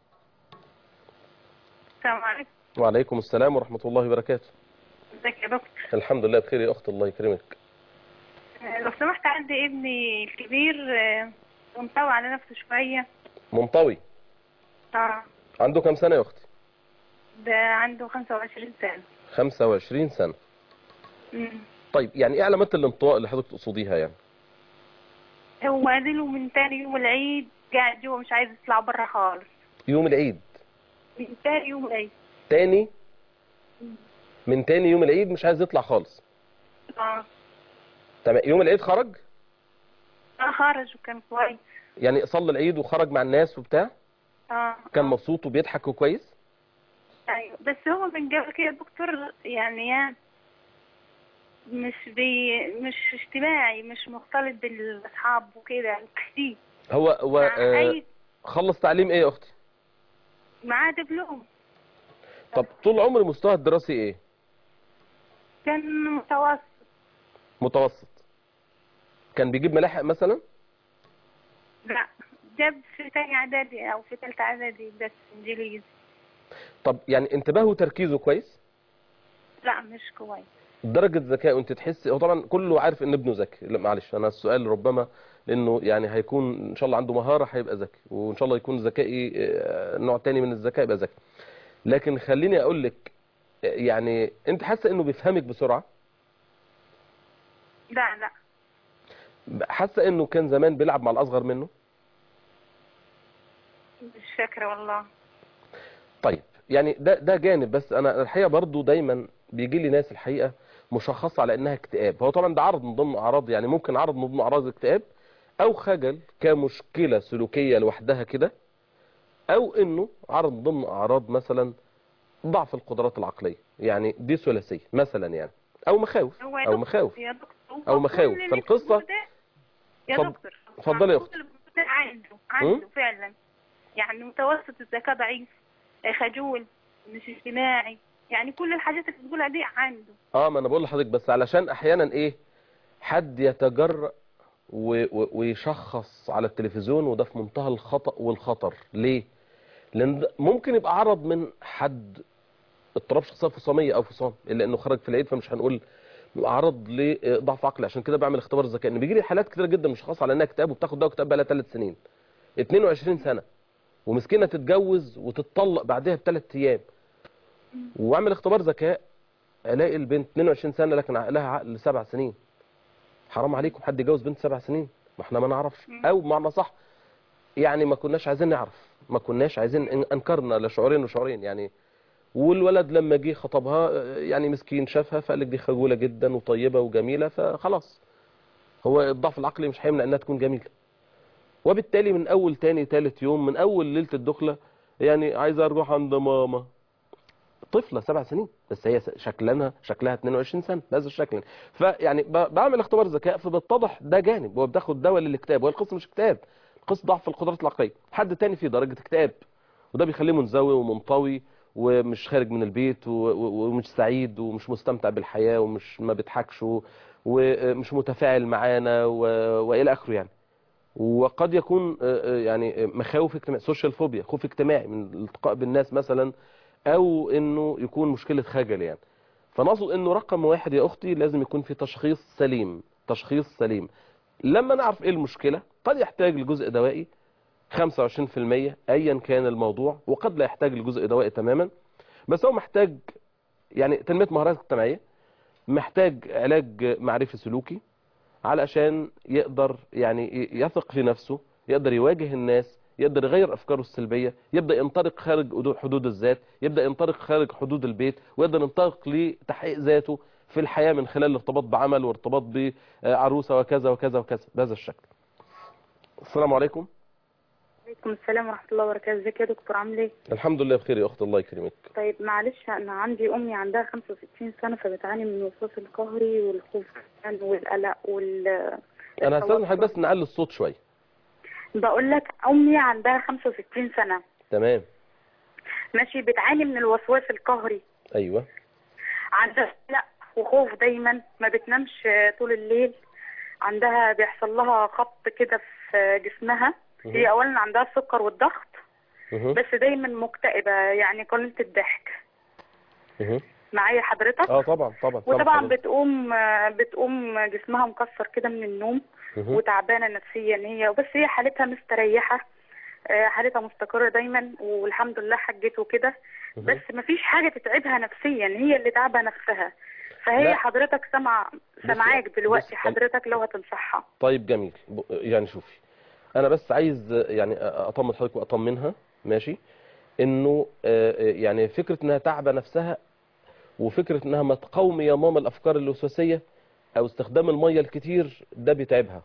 Speaker 3: السلام عليكم
Speaker 1: وعليكم السلام ورحمه الله وبركاته
Speaker 3: ازيك يا دكتور
Speaker 1: الحمد لله بخير يا اخت الله يكرمك
Speaker 3: آه، لو سمحت عندي ابني الكبير آه، منطوي على نفسه شوية
Speaker 1: منطوي
Speaker 3: اه
Speaker 1: عنده كام سنه يا اختي
Speaker 3: ده عنده 25 سنة
Speaker 1: 25 سنه
Speaker 3: مم.
Speaker 1: طيب يعني ايه علامات الانطواء اللي حضرتك تقصديها يعني
Speaker 3: هو قال من تاني يوم العيد قاعد جوه مش عايز يطلع بره خالص
Speaker 1: يوم العيد
Speaker 3: من تاني يوم العيد
Speaker 1: تاني من تاني يوم العيد مش عايز يطلع خالص
Speaker 3: اه
Speaker 1: تمام يوم العيد خرج
Speaker 3: اه خرج وكان كويس
Speaker 1: يعني صلى العيد وخرج مع الناس وبتاع
Speaker 3: اه
Speaker 1: كان
Speaker 3: آه.
Speaker 1: مبسوط وبيضحك وكويس
Speaker 3: ايوه بس هو من قبل كده دكتور يعني يعني مش بي مش اجتماعي مش مختلط بالاصحاب وكده كتير
Speaker 1: هو هو
Speaker 3: مع
Speaker 1: آه
Speaker 3: اي
Speaker 1: خلص تعليم ايه يا اختي
Speaker 3: معاه دبلوم
Speaker 1: طب طول عمر مستوى الدراسي ايه
Speaker 3: كان متوسط
Speaker 1: متوسط كان بيجيب ملاحق مثلا
Speaker 3: لا جاب في تاني اعدادي او في تالتة اعدادي بس انجليزي
Speaker 1: طب يعني انتباهه وتركيزه كويس
Speaker 3: لا مش كويس
Speaker 1: درجة ذكائه انت تحس هو طبعا كله عارف ان ابنه ذكي لا معلش انا السؤال ربما لانه يعني هيكون ان شاء الله عنده مهارة هيبقى ذكي وان شاء الله يكون ذكائي آه، نوع تاني من الذكاء يبقى ذكي لكن خليني اقول لك آه، يعني انت حاسة انه بيفهمك بسرعة
Speaker 3: لا لا
Speaker 1: حاسة انه كان زمان بيلعب مع الاصغر منه
Speaker 3: مش فاكرة والله
Speaker 1: طيب يعني ده ده جانب بس انا الحقيقه برضو دايما بيجي لي ناس الحقيقه مشخصه على انها اكتئاب هو طبعا ده عرض من ضمن اعراض يعني ممكن عرض من ضمن اعراض الاكتئاب او خجل كمشكله سلوكيه لوحدها كده او انه عرض من ضمن اعراض مثلا ضعف القدرات العقليه يعني دي ثلاثيه مثلا يعني او مخاوف
Speaker 3: هو يا
Speaker 1: او
Speaker 3: دكتور-
Speaker 1: مخاوف
Speaker 3: يا دكتور
Speaker 1: أو مخاوف.
Speaker 3: كل اللي
Speaker 1: فالقصة-
Speaker 3: بتقوله ده- يا
Speaker 1: اتفضل-
Speaker 3: دكتور
Speaker 1: اتفضلي يا
Speaker 3: كل
Speaker 1: أختي.
Speaker 3: اللي بتقوله ده عنده عنده فعلا يعني متوسط الذكاء ضعيف خجول مش اجتماعي يعني كل الحاجات اللي بتقولها دي عنده
Speaker 1: اه ما انا بقول لحضرتك بس علشان احيانا ايه حد يتجرأ و- و- ويشخص على التلفزيون وده في منتهى الخطأ والخطر ليه لان ده ممكن يبقى عرض من حد اضطراب شخصيه فصاميه او فصام الا انه خرج في العيد فمش هنقول عرض لضعف عقلي عشان كده بعمل اختبار الذكاء ان بيجي لي حالات كتيره جدا مشخصه على انها اكتئاب وبتاخد دواء اكتئاب بقى لها ثلاث سنين 22 سنه ومسكينه تتجوز وتتطلق بعدها بثلاث ايام واعمل اختبار ذكاء الاقي البنت 22 سنه لكن عقلها عقل سبع سنين حرام عليكم حد يجوز بنت سبع سنين ما احنا ما نعرفش او بمعنى صح يعني ما كناش عايزين نعرف ما كناش عايزين إن- انكرنا لشعورين وشعورين يعني والولد لما جه خطبها آه، يعني مسكين شافها فقال لك دي خجوله جدا وطيبه وجميله فخلاص هو الضعف العقلي مش هيمنع انها تكون جميله وبالتالي من اول تاني تالت يوم من اول ليله الدخله يعني عايزه اروح عند ماما طفله سبع سنين بس هي شكلها شكلها 22 سنه بهذا الشكل فيعني ب- بعمل اختبار ذكاء فبتضح ده جانب هو بتاخد دواء للاكتئاب وهي القصه مش اكتئاب تشخيص ضعف القدرات العقليه حد تاني في درجه اكتئاب وده بيخليه منزوي ومنطوي ومش خارج من البيت و- و- ومش سعيد ومش مستمتع بالحياه ومش ما بيضحكش و- ومش متفاعل معانا و- والى اخره يعني وقد يكون آه، آه، يعني آه، مخاوف اجتماعيه سوشيال فوبيا خوف اجتماعي من الالتقاء بالناس مثلا او انه يكون مشكله خجل يعني فنقصد انه رقم واحد يا اختي لازم يكون في تشخيص سليم تشخيص سليم لما نعرف ايه المشكله قد يحتاج لجزء دوائي 25% ايا كان الموضوع وقد لا يحتاج لجزء دوائي تماما بس هو محتاج يعني تنميه مهارات اجتماعيه محتاج علاج معرفي سلوكي علشان يقدر يعني يثق في نفسه يقدر يواجه الناس يقدر يغير افكاره السلبيه يبدا ينطلق خارج حدود الذات يبدا ينطلق خارج حدود البيت ويقدر ينطلق لتحقيق ذاته في الحياه من خلال الارتباط بعمل وارتباط بعروسه وكذا وكذا وكذا بهذا الشكل السلام عليكم
Speaker 3: عليكم السلام ورحمة الله وبركاته ازيك يا دكتور عامل ايه؟
Speaker 1: الحمد لله بخير يا اخت الله يكرمك
Speaker 3: طيب معلش انا عندي امي عندها 65 سنة فبتعاني من الوسواس القهري والخوف والقلق وال
Speaker 1: انا هستاذن
Speaker 3: التوتر.
Speaker 1: حضرتك بس نعلي الصوت شويه
Speaker 3: بقول لك امي عندها 65 سنة
Speaker 1: تمام
Speaker 3: ماشي بتعاني من الوسواس القهري
Speaker 1: ايوه
Speaker 3: عندها قلق وخوف دايما ما بتنامش طول الليل عندها بيحصل لها خبط كده في جسمها
Speaker 1: مهم.
Speaker 3: هي اولا عندها السكر والضغط
Speaker 1: مهم.
Speaker 3: بس دايما مكتئبة يعني قليلة الضحك
Speaker 1: مهم.
Speaker 3: معايا حضرتك
Speaker 1: اه طبعا طبعا
Speaker 3: وطبعا
Speaker 1: حضرتك.
Speaker 3: بتقوم بتقوم جسمها مكسر كده من النوم
Speaker 1: مهم.
Speaker 3: وتعبانه نفسيا هي بس هي حالتها مستريحه آه، حالتها مستقره دايما والحمد لله حجت وكده
Speaker 1: مهم.
Speaker 3: بس مفيش حاجه تتعبها نفسيا هي اللي تعبها نفسها فهي
Speaker 1: لا.
Speaker 3: حضرتك سامعه سامعاك دلوقتي
Speaker 1: بص،
Speaker 3: حضرتك لو هتنصحها
Speaker 1: طيب جميل ب- يعني شوفي انا بس عايز آه، يعني آه، اطمن حضرتك واطمنها ماشي انه آه، آه، يعني فكره انها تعبى نفسها وفكره انها ما تقاوم يا ماما الافكار الوسواسيه او استخدام الميه الكتير ده بيتعبها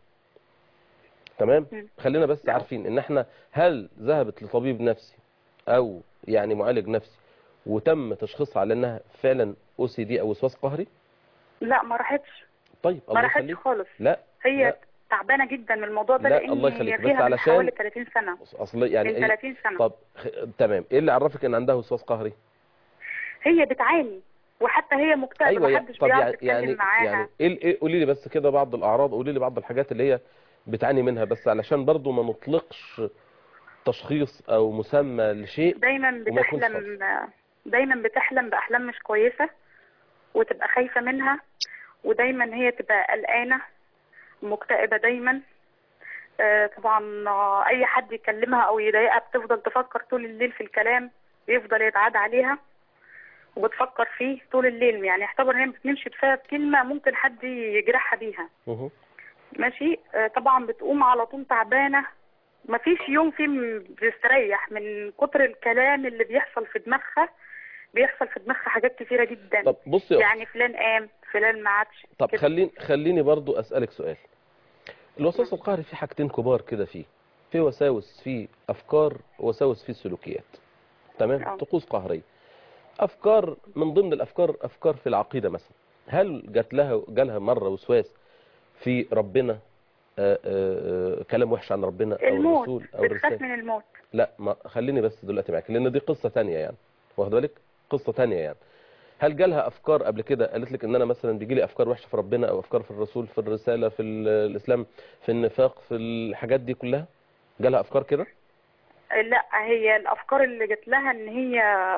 Speaker 1: تمام
Speaker 3: مم.
Speaker 1: خلينا بس عارفين ان احنا هل ذهبت لطبيب نفسي او يعني معالج نفسي وتم تشخيصها على انها فعلا او سي دي او وسواس قهري
Speaker 3: لا ما راحتش
Speaker 1: طيب
Speaker 3: ما
Speaker 1: الله
Speaker 3: راحتش
Speaker 1: يخليك
Speaker 3: خالص
Speaker 1: لا
Speaker 3: هي
Speaker 1: لا.
Speaker 3: تعبانه جدا من الموضوع ده
Speaker 1: لا،
Speaker 3: لان
Speaker 1: الله يخليك،
Speaker 3: هي
Speaker 1: بس
Speaker 3: فيها من
Speaker 1: علشان-
Speaker 3: حوالي 30 سنه
Speaker 1: اصل يعني
Speaker 3: من
Speaker 1: إيه؟
Speaker 3: 30 سنه
Speaker 1: طب خ... تمام ايه اللي عرفك ان عندها وسواس قهري
Speaker 3: هي بتعاني وحتى هي مكتئبه
Speaker 1: ايوه يا-
Speaker 3: محدش
Speaker 1: طب
Speaker 3: بيعرف
Speaker 1: يعني
Speaker 3: يتكلم
Speaker 1: يعني
Speaker 3: معاها
Speaker 1: يعني ايه ايه قولي لي بس كده بعض الاعراض قولي لي بعض الحاجات اللي هي بتعاني منها بس علشان برضو ما نطلقش تشخيص او مسمى لشيء
Speaker 3: دايما
Speaker 1: وما يكونش
Speaker 3: بتحلم دايما بتحلم باحلام مش كويسه وتبقى خايفه منها ودايما هي تبقى قلقانه مكتئبه دايما آه، طبعا آه، اي حد يكلمها او يضايقها بتفضل تفكر طول الليل في الكلام بيفضل يتعاد عليها وبتفكر فيه طول الليل يعني يعتبر ان هي ما بتنامش بسبب كلمه ممكن حد يجرحها بيها
Speaker 1: مه.
Speaker 3: ماشي آه، طبعا بتقوم على طول تعبانه مفيش يوم فيه م- بتستريح من كتر الكلام اللي بيحصل في دماغها بيحصل في دماغها حاجات كتيره جدا
Speaker 1: طب بصي يا أخت،
Speaker 3: يعني فلان قام فلان ما عادش
Speaker 1: طب
Speaker 3: كده.
Speaker 1: خليني خليني برضو اسالك سؤال الوسواس القهري فيه حاجتين كبار كده فيه في وساوس في افكار وساوس في سلوكيات تمام
Speaker 3: آه.
Speaker 1: طقوس قهريه افكار من ضمن الافكار افكار في العقيده مثلا هل جات لها جالها مره وسواس في ربنا آآ آآ كلام وحش عن ربنا او
Speaker 3: الموت
Speaker 1: الرسول او
Speaker 3: بتخاف
Speaker 1: الرساله
Speaker 3: من الموت
Speaker 1: لا ما خليني بس دلوقتي معاك لان دي قصه تانية يعني واخد بالك قصه تانية يعني هل جالها افكار قبل كده قالت لك ان انا مثلا بيجي لي افكار وحشه في ربنا او افكار في الرسول في الرساله في ال- الاسلام في النفاق في الحاجات دي كلها جالها افكار كده
Speaker 3: لا هي الافكار اللي جات لها ان هي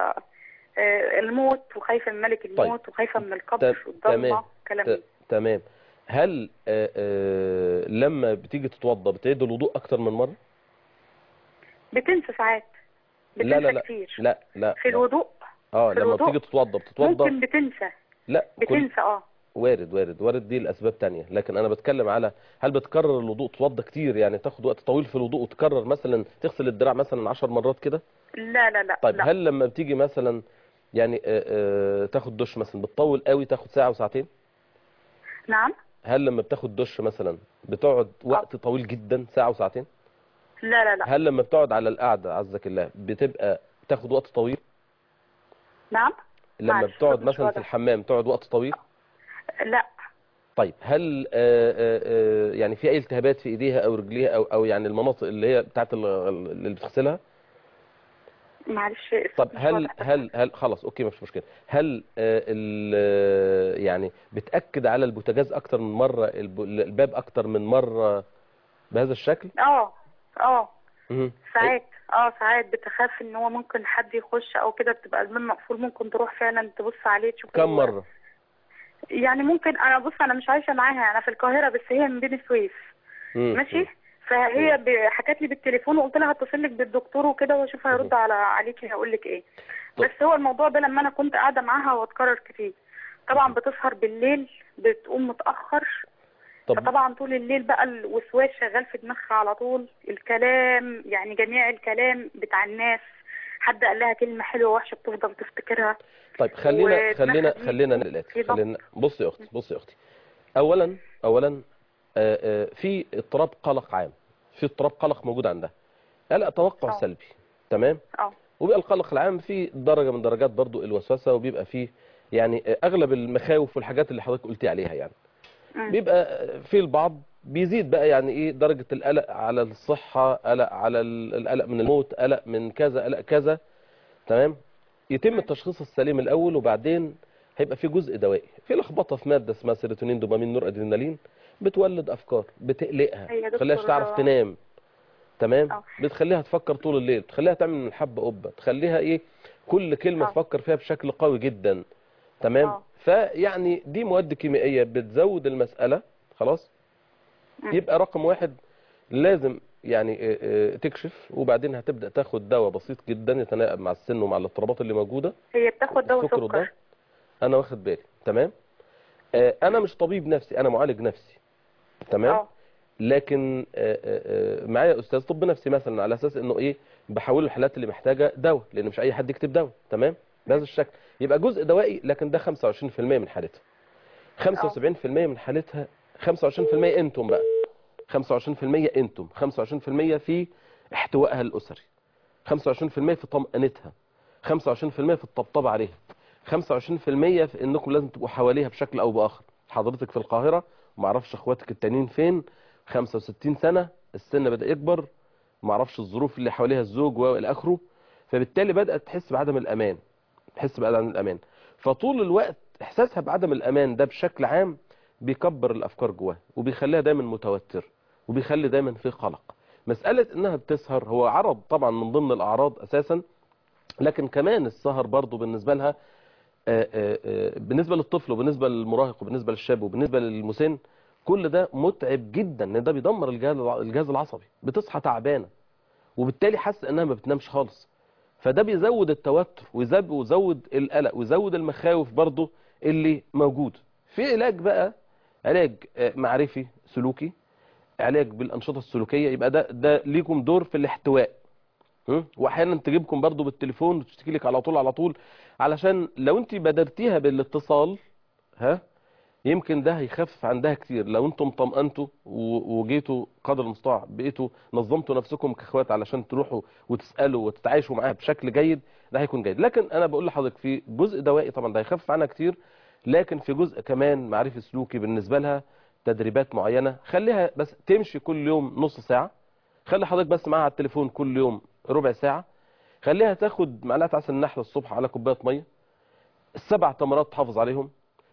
Speaker 3: آه، الموت وخايفه من ملك الموت وخايفه من القبر
Speaker 1: تمام.
Speaker 3: والضلمه كلام
Speaker 1: ت-
Speaker 3: ده.
Speaker 1: تمام هل آه، آه، لما بتيجي تتوضى بتعيد الوضوء اكتر من مره
Speaker 3: بتنسى ساعات بتنسى
Speaker 1: لا لا لا
Speaker 3: كتير
Speaker 1: لا لا
Speaker 3: في
Speaker 1: لا.
Speaker 3: الوضوء
Speaker 1: اه
Speaker 3: في
Speaker 1: لما
Speaker 3: الوضوء
Speaker 1: بتيجي تتوضى بتتوضى
Speaker 3: ممكن بتنسى
Speaker 1: لا كل
Speaker 3: بتنسى اه
Speaker 1: وارد وارد وارد دي لاسباب تانية لكن انا بتكلم على هل بتكرر الوضوء توضى كتير يعني تاخد وقت طويل في الوضوء وتكرر مثلا تغسل الدراع مثلا 10 مرات كده
Speaker 3: لا لا لا
Speaker 1: طيب
Speaker 3: لا.
Speaker 1: هل لما بتيجي مثلا يعني آه، آه، تاخد دش مثلا بتطول قوي تاخد ساعة وساعتين
Speaker 3: نعم
Speaker 1: هل لما بتاخد دش مثلا بتقعد وقت طويل جدا ساعة وساعتين
Speaker 3: لا لا لا
Speaker 1: هل لما بتقعد على القعدة عزك الله بتبقى تاخد وقت طويل
Speaker 3: نعم
Speaker 1: لما
Speaker 3: معلش،
Speaker 1: بتقعد
Speaker 3: صوت مش
Speaker 1: مثلا في
Speaker 3: واضح.
Speaker 1: الحمام تقعد وقت طويل
Speaker 3: لا
Speaker 1: طيب هل آه، آه، آه، يعني في اي التهابات في ايديها او رجليها او او يعني المناطق اللي هي بتاعت ال- اللي بتغسلها
Speaker 3: معلش الصوت
Speaker 1: طب
Speaker 3: مش
Speaker 1: هل
Speaker 3: واضح.
Speaker 1: هل هل خلاص اوكي مش مشكله هل آه، ال- آه، يعني بتاكد على البوتاجاز اكتر من مره الب- الباب اكتر من مره بهذا الشكل
Speaker 3: اه اه
Speaker 1: مهم.
Speaker 3: ساعات اه ساعات بتخاف ان هو ممكن حد يخش او كده بتبقى الباب مقفول ممكن تروح فعلا تبص عليه تشوف
Speaker 1: كم
Speaker 3: هو-
Speaker 1: مره
Speaker 3: يعني ممكن انا بص انا مش عايشه معاها انا في القاهره بس هي من بني سويف
Speaker 1: مم.
Speaker 3: ماشي فهي ب- حكت لي بالتليفون وقلت لها هتصل لك بالدكتور وكده واشوف هيرد على عليكي هيقول لك ايه
Speaker 1: طب.
Speaker 3: بس هو الموضوع ده لما انا كنت قاعده معاها واتكرر كتير طبعا بتسهر بالليل بتقوم متاخر
Speaker 1: طب
Speaker 3: فطبعا طول الليل بقى الوسواس شغال في دماغها على طول الكلام يعني جميع الكلام بتاع الناس حد قال لها كلمه حلوه وحشه بتفضل تفتكرها
Speaker 1: طيب خلينا
Speaker 3: ودماغها
Speaker 1: خلينا
Speaker 3: دي
Speaker 1: خلينا نلقى
Speaker 3: في ضغط.
Speaker 1: خلينا بصي يا اختي بصي يا اختي اولا اولا آه، آه، في اضطراب قلق عام في اضطراب قلق موجود عندها قلق توقع
Speaker 3: اه.
Speaker 1: سلبي تمام
Speaker 3: اه
Speaker 1: وبيبقى القلق العام في درجه من درجات برضو الوسوسه وبيبقى فيه يعني آه، اغلب المخاوف والحاجات اللي حضرتك قلتي عليها يعني
Speaker 3: مم.
Speaker 1: بيبقى في البعض بيزيد بقى يعني ايه درجة القلق على الصحة قلق على ال- القلق من الموت قلق من كذا قلق كذا تمام يتم التشخيص السليم الاول وبعدين هيبقى في جزء دوائي في لخبطة في مادة اسمها سيروتونين دوبامين نور ادرينالين بتولد افكار بتقلقها
Speaker 3: هي دكتور-
Speaker 1: تخليهاش تعرف تنام تمام
Speaker 3: اه.
Speaker 1: بتخليها تفكر طول الليل تخليها تعمل من الحبة قبة تخليها ايه كل كلمة
Speaker 3: اه.
Speaker 1: تفكر فيها بشكل قوي جدا تمام
Speaker 3: اه.
Speaker 1: فيعني دي مواد كيميائية بتزود المسألة خلاص
Speaker 3: مم.
Speaker 1: يبقى رقم واحد لازم يعني آه، آه، تكشف وبعدين هتبدأ تاخد دواء بسيط جدا يتناسب مع السن ومع الاضطرابات اللي موجودة
Speaker 3: هي بتاخد دواء
Speaker 1: السكر والضغط
Speaker 3: سكر
Speaker 1: انا واخد بالي تمام آه، انا مش طبيب نفسي انا معالج نفسي تمام
Speaker 3: اه
Speaker 1: لكن آه، آه، آه، معايا استاذ طب نفسي مثلا على اساس انه ايه بحول الحالات اللي محتاجه دواء لان مش اي حد يكتب دواء تمام بهذا الشكل يبقى جزء دوائي لكن ده 25% من حالتها 75% من حالتها 25% انتم بقى 25% انتم 25% في احتوائها الاسري 25% في طمأنتها 25% في الطبطبة عليها 25% في انكم لازم تبقوا حواليها بشكل او باخر حضرتك في القاهرة وما اعرفش اخواتك التانيين فين 65 سنة السن بدأ يكبر ما اعرفش الظروف اللي حواليها الزوج والى اخره فبالتالي بدأت تحس بعدم الامان تحس بعدم الامان فطول الوقت احساسها بعدم الامان ده بشكل عام بيكبر الافكار جواها وبيخليها دايما متوتر وبيخلي دايما في قلق مسألة انها بتسهر هو عرض طبعا من ضمن الاعراض اساسا لكن كمان السهر برضو بالنسبة لها آه، آه، آه، بالنسبة للطفل وبالنسبة للمراهق وبالنسبة للشاب وبالنسبة للمسن كل ده متعب جدا لان ده بيدمر الجهاز الجهاز العصبي بتصحى تعبانة وبالتالي حاسة انها ما بتنامش خالص فده بيزود التوتر ويزود ويزود القلق ويزود المخاوف برضو اللي موجود في علاج بقى علاج آه، معرفي سلوكي علاج بالانشطه السلوكيه يبقى ده ده ليكم دور في الاحتواء م? واحيانا تجيبكم برضو بالتليفون وتشتكي لك على طول على طول علشان لو انت بدرتيها بالاتصال ها يمكن ده هيخفف عندها كتير لو انتم طمأنتوا و- وجيتوا قدر المستطاع بقيتوا نظمتوا نفسكم كاخوات علشان تروحوا وتسألوا وتتعايشوا معاها بشكل جيد ده هيكون جيد لكن انا بقول لحضرتك في جزء دوائي طبعا ده هيخفف عنها كتير لكن في جزء كمان معرفي سلوكي بالنسبة لها تدريبات معينة خليها بس تمشي كل يوم نص ساعة خلي حضرتك بس معاها على التليفون كل يوم ربع ساعة خليها تاخد معلقة عسل النحل الصبح على كوباية مية السبع تمرات تحافظ عليهم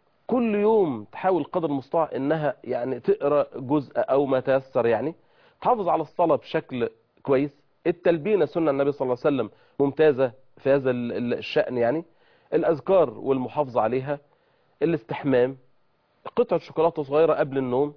Speaker 1: كل يوم تحاول قدر المستطاع انها يعني تقرا جزء او ما تيسر يعني تحافظ على الصلاه بشكل كويس التلبينه سنه النبي صلى الله عليه وسلم ممتازه في هذا ال- ال- الشأن يعني الاذكار والمحافظه عليها الاستحمام قطعه شوكولاته صغيره قبل النوم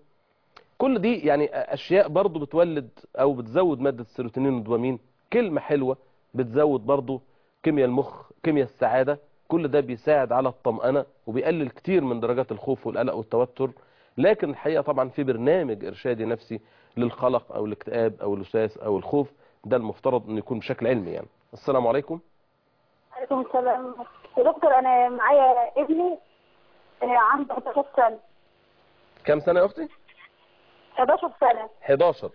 Speaker 1: كل دي يعني اشياء برضو بتولد او بتزود ماده السيروتونين والدوبامين كلمه حلوه بتزود برضو كيمياء المخ كيمياء السعاده كل ده بيساعد على الطمأنة وبيقلل كتير من درجات الخوف والقلق والتوتر لكن الحقيقة طبعا في برنامج إرشادي نفسي للقلق أو الاكتئاب أو الوسواس أو الخوف ده المفترض أنه يكون بشكل علمي يعني السلام عليكم
Speaker 4: عليكم السلام يا دكتور انا معايا ابني آه، عنده 11 سنه
Speaker 1: كم سنة يا أختي؟
Speaker 4: 11 سنه
Speaker 1: 11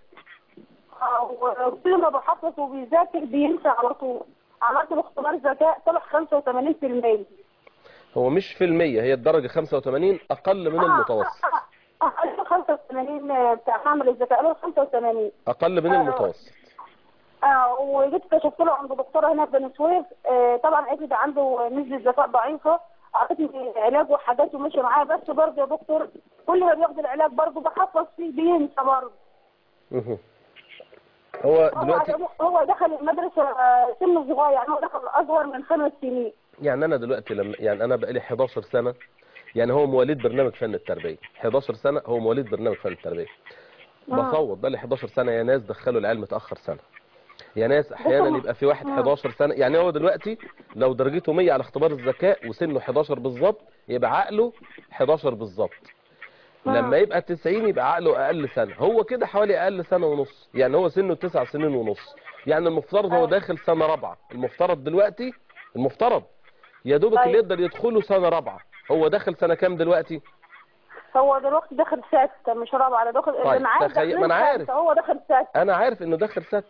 Speaker 4: آه، وكل ما بحفظ وبيذاكر بينسى على طول عملت له اختبار ذكاء طلع 85%
Speaker 1: هو مش في المية هي الدرجة 85 أقل من المتوسط
Speaker 4: قال 85 بتاع معمل الذكاء قال 85
Speaker 1: اقل من
Speaker 4: آه.
Speaker 1: المتوسط
Speaker 4: اه وجيت كشفت له عند دكتوره هنا في بني سويف آه طبعا قالت لي ده عنده نسبه ذكاء ضعيفه اعطتني علاج وحاجات ومشي معاه بس برضه يا دكتور كل ما بياخد العلاج برضه بحفظ فيه بينسى برضه
Speaker 1: مهم. هو دلوقتي
Speaker 4: هو هو دخل المدرسه آه، سنه صغير يعني هو دخل الازهر من خمس سنين
Speaker 1: يعني انا دلوقتي لما يعني انا بقالي 11 سنه يعني هو مواليد برنامج فن التربيه 11 سنه هو مواليد برنامج فن التربيه بصوت بقالي 11 سنه يا ناس دخلوا العيال متاخر سنه يا ناس احيانا يبقى في واحد 11 سنه يعني هو دلوقتي لو درجته 100 على اختبار الذكاء وسنه 11 بالظبط يبقى عقله 11 بالظبط لما يبقى 90 يبقى عقله اقل سنه هو كده حوالي اقل سنه ونص يعني هو سنه 9 سنين ونص يعني المفترض هو داخل سنه رابعه المفترض دلوقتي المفترض يا دوبك
Speaker 4: طيب.
Speaker 1: اللي يقدر يدخله سنه رابعه هو داخل سنه كام دلوقتي
Speaker 4: هو دلوقتي داخل ستة مش رابعة ده داخل
Speaker 1: طيب،
Speaker 4: انا عارف
Speaker 1: تخيل- ما أنا
Speaker 4: داخلين
Speaker 1: عارف.
Speaker 4: ستة، هو داخل ستة
Speaker 1: انا عارف انه داخل ست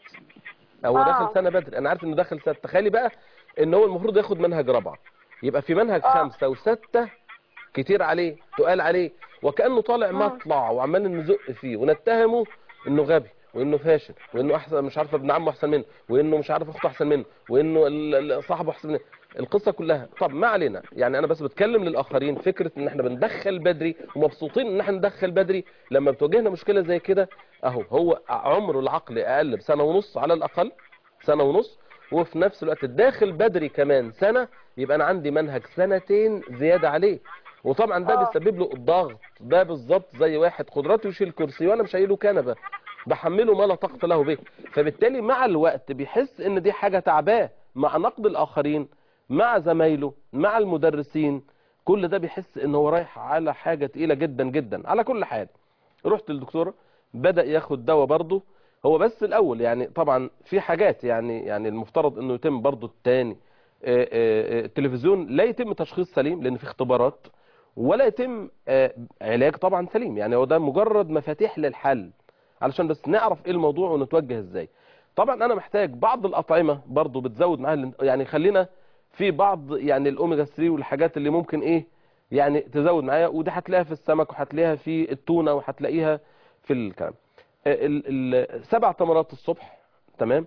Speaker 1: او
Speaker 4: آه.
Speaker 1: داخل سنه بدري انا عارف انه داخل ست تخيلي بقى ان هو المفروض ياخد منهج رابعه يبقى في منهج
Speaker 4: آه.
Speaker 1: خمسه وسته كتير عليه تقال عليه وكانه طالع مطلع وعمال نزق فيه ونتهمه انه غبي وانه فاشل وانه احسن مش عارف ابن عمه احسن منه وانه مش عارف اخته احسن منه وانه ال- ال- صاحبه احسن منه القصه كلها طب ما علينا يعني انا بس بتكلم للاخرين فكره ان احنا بندخل بدري ومبسوطين ان احنا ندخل بدري لما بتواجهنا مشكله زي كده اهو هو عمره العقلي اقل بسنه ونص على الاقل سنه ونص وفي نفس الوقت الداخل بدري كمان سنه يبقى انا عندي منهج سنتين زياده عليه وطبعا ده
Speaker 4: آه.
Speaker 1: بيسبب له الضغط ده بالظبط زي واحد قدراته يشيل كرسي وانا مش شايله كنبه بحمله ما لا طاقه له به فبالتالي مع الوقت بيحس ان دي حاجه تعباه مع نقد الاخرين مع زمايله مع المدرسين كل ده بيحس ان هو رايح على حاجه تقيله جدا جدا على كل حال رحت للدكتوره بدا ياخد دواء برضه هو بس الاول يعني طبعا في حاجات يعني يعني المفترض انه يتم برضه التاني آه، آه، آه، التلفزيون لا يتم تشخيص سليم لان في اختبارات ولا يتم آه، علاج طبعا سليم يعني هو ده مجرد مفاتيح للحل علشان بس نعرف ايه الموضوع ونتوجه ازاي طبعا انا محتاج بعض الاطعمه برضو بتزود معاها الان- يعني خلينا في بعض يعني الاوميجا 3 والحاجات اللي ممكن ايه يعني تزود معايا ودي هتلاقيها في السمك وهتلاقيها في التونه وهتلاقيها في الكلام آه، ال- ال- سبع تمرات الصبح تمام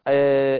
Speaker 1: آه،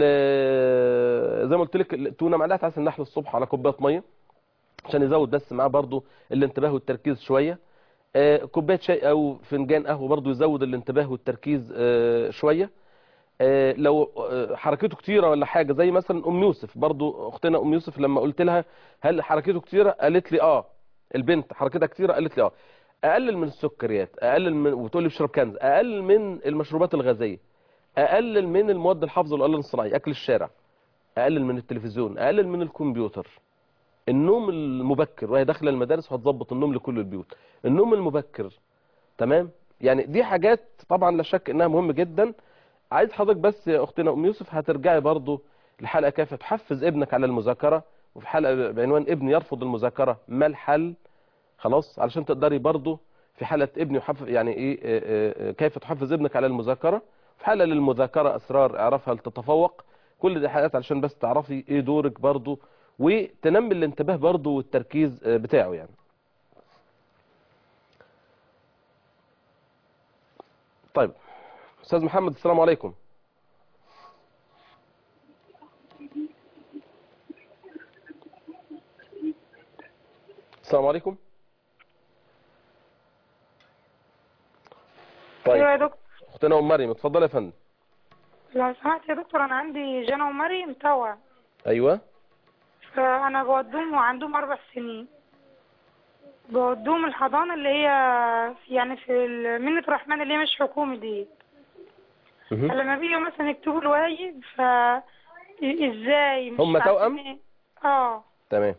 Speaker 1: ال- زي ما قلت لك التونه معلقه عسل نحل الصبح على كوبايه ميه عشان يزود بس معاه برضو الانتباه والتركيز شويه آه، كوبايه شاي او فنجان قهوه برضو يزود الانتباه والتركيز آه، شويه آه، لو آه، حركته كتيره ولا حاجه زي مثلا ام يوسف برضو اختنا ام يوسف لما قلت لها هل حركته كتيره قالت لي اه البنت حركتها كتيره قالت لي اه اقلل من السكريات اقلل من وتقول لي اشرب كنز اقلل من المشروبات الغازيه اقلل من المواد الحافظه والالوان الصناعيه اكل الشارع اقلل من التلفزيون اقلل من الكمبيوتر النوم المبكر وهي داخله المدارس وهتظبط النوم لكل البيوت النوم المبكر تمام يعني دي حاجات طبعا لا شك انها مهمه جدا عايز حضرتك بس يا اختنا ام يوسف هترجعي برضو لحلقه كيف تحفز ابنك على المذاكره وفي حلقه بعنوان ابني يرفض المذاكره ما الحل خلاص علشان تقدري برضو في حلقه ابني يحفز يعني ايه آه، آه، آه، كيف تحفز ابنك على المذاكره في حلقه للمذاكره اسرار اعرفها لتتفوق كل دي حلقات علشان بس تعرفي ايه دورك برضو وتنمي الانتباه برضو والتركيز آه، بتاعه يعني طيب استاذ محمد السلام عليكم السلام عليكم
Speaker 5: ايوه
Speaker 1: طيب
Speaker 5: يا دكتور
Speaker 1: اختنا ام مريم اتفضلي يا فندم
Speaker 5: لو سمحت يا دكتور انا عندي جنى ومريم توأم
Speaker 1: ايوه
Speaker 5: فانا بودوهم وعندهم اربع سنين بودوهم الحضانه اللي هي في- يعني في ال- منة الرحمن اللي هي مش حكومي دي
Speaker 1: مهم.
Speaker 5: فلما بيجوا مثلا يكتبوا الواجب ف ازاي مش
Speaker 1: هم
Speaker 5: عارفين
Speaker 1: توأم؟
Speaker 5: إيه. اه
Speaker 1: تمام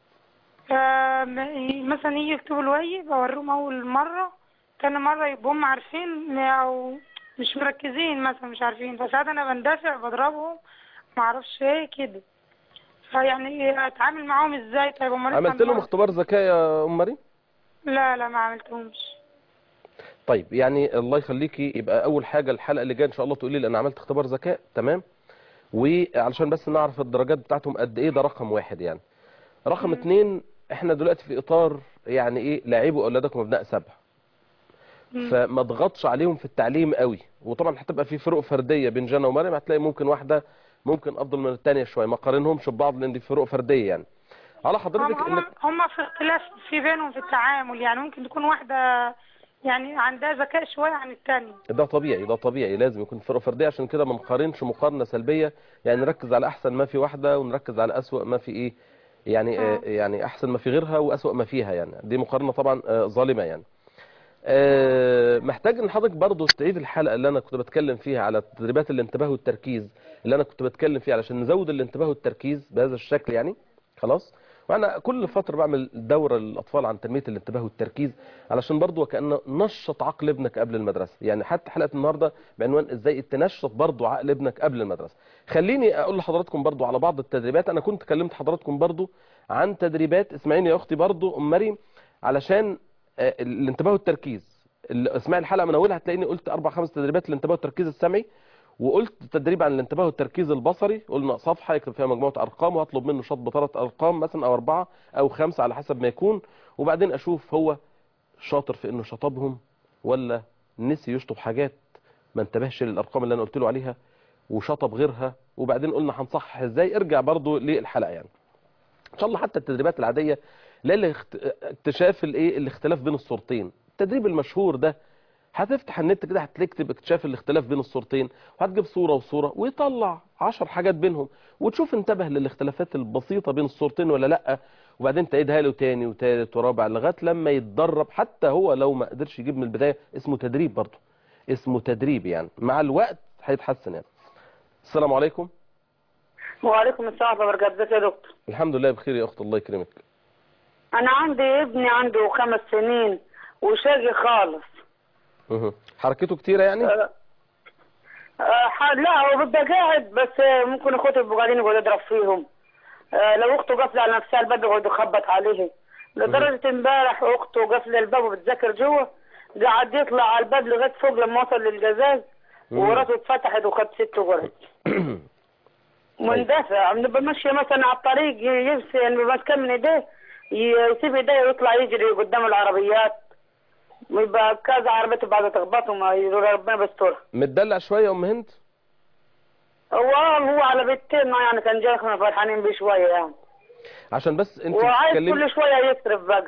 Speaker 5: ف- مثلا يجي يكتبوا الواجب اوريهم اول مره تاني مره يبقوا هم عارفين او مش مركزين مثلا مش عارفين فساعات انا بندافع بضربهم معرفش ايه كده فيعني اتعامل معاهم ازاي طيب هم لسه
Speaker 1: عملت لهم
Speaker 5: عندهم-
Speaker 1: اختبار ذكاء يا ام مريم
Speaker 5: لا لا ما عملتهمش
Speaker 1: طيب يعني الله يخليكي يبقى اول حاجه الحلقه اللي جايه ان شاء الله تقولي لي انا عملت اختبار ذكاء تمام وعلشان بس نعرف الدرجات بتاعتهم قد ايه ده رقم واحد يعني رقم اتنين احنا دلوقتي في اطار يعني ايه لاعبوا اولادكم ابناء سبع
Speaker 5: مم.
Speaker 1: فما اضغطش عليهم في التعليم قوي وطبعا هتبقى في فروق فرديه بين جنى ومريم هتلاقي ممكن واحده ممكن افضل من الثانيه شويه ما قارنهمش ببعض لان دي فروق فرديه يعني على
Speaker 5: هم
Speaker 1: حضرتك
Speaker 5: هم
Speaker 1: انك
Speaker 5: هم في اختلاف في بينهم في التعامل يعني ممكن تكون واحدة يعني عندها ذكاء شوية عن التانية
Speaker 1: ده طبيعي ده طبيعي لازم يكون فروق فرديه عشان كده ما نقارنش مقارنه سلبيه يعني نركز على احسن ما في واحده ونركز على اسوأ ما في ايه يعني آه
Speaker 5: آه.
Speaker 1: يعني احسن ما في غيرها واسوأ ما فيها يعني دي مقارنه طبعا آه ظالمه يعني آه محتاج ان حضرتك برضه تعيد الحلقه اللي انا كنت بتكلم فيها على تدريبات الانتباه والتركيز اللي انا كنت بتكلم فيها علشان نزود الانتباه والتركيز بهذا الشكل يعني خلاص وانا كل فتره بعمل دوره للاطفال عن تنميه الانتباه والتركيز علشان برضه وكانه نشط عقل ابنك قبل المدرسه يعني حتى حلقه النهارده بعنوان ازاي تنشط برضه عقل ابنك قبل المدرسه خليني اقول لحضراتكم برضه على بعض التدريبات انا كنت كلمت حضراتكم برضه عن تدريبات اسمعيني يا اختي برضه ام مريم علشان آه، الانتباه والتركيز ال- اسمعي الحلقه من اولها هتلاقيني قلت اربع خمس تدريبات للانتباه والتركيز السمعي وقلت تدريب عن الانتباه والتركيز البصري قلنا صفحه يكتب فيها مجموعه ارقام وهطلب منه شطب ثلاث ارقام مثلا او اربعه او خمسه على حسب ما يكون وبعدين اشوف هو شاطر في انه شطبهم ولا نسي يشطب حاجات ما انتبهش للارقام اللي انا قلت له عليها وشطب غيرها وبعدين قلنا هنصحح ازاي ارجع برضو للحلقه يعني ان شاء الله حتى التدريبات العاديه لا لاخت- اكتشاف الايه الاختلاف بين الصورتين التدريب المشهور ده هتفتح النت كده هتكتب اكتشاف الاختلاف بين الصورتين وهتجيب صوره وصوره ويطلع عشر حاجات بينهم وتشوف انتبه للاختلافات البسيطه بين الصورتين ولا لا وبعدين تعيدها له تاني وتالت ورابع لغايه لما يتدرب حتى هو لو ما قدرش يجيب من البدايه اسمه تدريب برضه اسمه تدريب يعني مع الوقت هيتحسن يعني السلام عليكم
Speaker 6: وعليكم السلام ورحمة الله وبركاته ازيك يا دكتور
Speaker 1: الحمد لله بخير يا اخت الله يكرمك
Speaker 6: أنا عندي ابني عنده خمس سنين وشقي خالص
Speaker 1: مه. حركته كتيره يعني
Speaker 6: أه أه ح- لا هو بيبقى قاعد بس آه، ممكن اخوته يبقوا قاعدين يقعد يضرب فيهم أه لو اخته قافله على نفسها الباب يقعد يخبط عليه لدرجة امبارح اخته قافله الباب وبتذاكر جوه قعد يطلع على الباب لغايه فوق لما وصل للجزاز
Speaker 1: مم.
Speaker 6: وراسه اتفتحت وخد ست غرز مندفع بنبقى ماشية مثلا على الطريق يمسك يعني بيبقى ماسكاه من ايديه يسيب ايديه ويطلع يجري قدام العربيات ويبقى كذا عربية بعد تخبطه ما يقول ربنا بيسترها
Speaker 1: متدلع شويه يا ام هند
Speaker 6: هو هو على بيتين ما يعني كان جاي احنا فرحانين بيه شوية يعني
Speaker 1: عشان بس انت
Speaker 6: وعايز
Speaker 1: بتتكلمي
Speaker 6: كل شوية يصرف بقى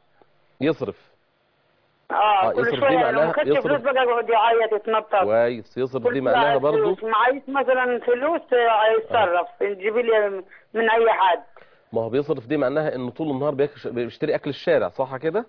Speaker 1: يصرف
Speaker 6: اه,
Speaker 1: آه،
Speaker 6: كل
Speaker 1: يصرف
Speaker 6: شوية
Speaker 1: دي
Speaker 6: يعني لو
Speaker 1: معناها
Speaker 6: ما كانش
Speaker 1: يصرف.
Speaker 6: فلوس بقى يقعد يعيط يتنطط
Speaker 1: كويس يصرف
Speaker 6: كل
Speaker 1: دي
Speaker 6: شوية
Speaker 1: معناها
Speaker 6: عايز
Speaker 1: برضو
Speaker 6: فلوس. معيش مثلا فلوس آه، يتصرف تجيبي لي من اي حد
Speaker 1: ما هو بيصرف دي معناها انه طول النهار بيكش- بيشتري اكل الشارع صح كده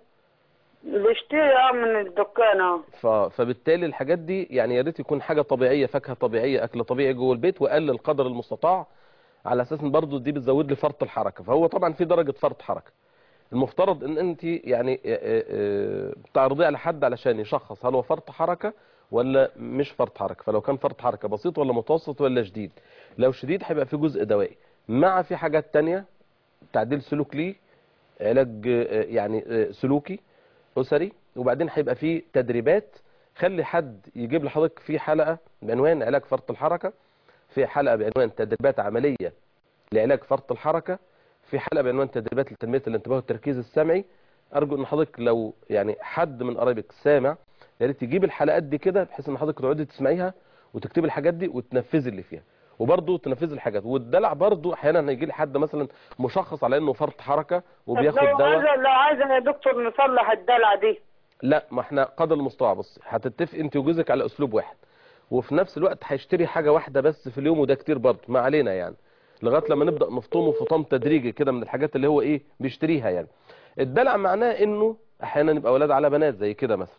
Speaker 6: بيشتري اه من الدكان اه
Speaker 1: ف... فبالتالي الحاجات دي يعني يا ريت يكون حاجه طبيعيه فاكهه طبيعيه اكل طبيعي جوه البيت وقلل قدر المستطاع على اساس ان برضو دي بتزود لي فرط الحركه فهو طبعا في درجه فرط حركه المفترض ان انت يعني آه، آه، آه، تعرضيه على حد علشان يشخص هل هو فرط حركه ولا مش فرط حركه فلو كان فرط حركه بسيط ولا متوسط ولا شديد لو شديد هيبقى في جزء دوائي مع في حاجات تانية تعديل سلوك ليه علاج آه، يعني آه، سلوكي اسري وبعدين هيبقى في تدريبات خلي حد يجيب لحضرتك في حلقه بعنوان علاج فرط الحركه في حلقه بعنوان تدريبات عمليه لعلاج فرط الحركه في حلقه بعنوان تدريبات لتنميه الانتباه والتركيز السمعي ارجو ان حضرتك لو يعني حد من قرايبك سامع يا ريت يجيب الحلقات دي كده بحيث ان حضرتك تقعدي تسمعيها وتكتبي الحاجات دي وتنفذي اللي فيها وبرضه تنفذي الحاجات والدلع برضه احيانا هيجي لي حد مثلا مشخص على انه فرط حركه وبياخد
Speaker 6: لو
Speaker 1: دواء
Speaker 6: عايزة لو عايزة يا دكتور نصلح الدلع دي
Speaker 1: لا ما احنا قدر المستطاع بص هتتفق انت وجوزك على اسلوب واحد وفي نفس الوقت هيشتري حاجه واحده بس في اليوم وده كتير برضه ما علينا يعني لغايه لما نبدا نفطمه فطام تدريجي كده من الحاجات اللي هو ايه بيشتريها يعني الدلع معناه انه احيانا يبقى ولاد على بنات زي كده مثلا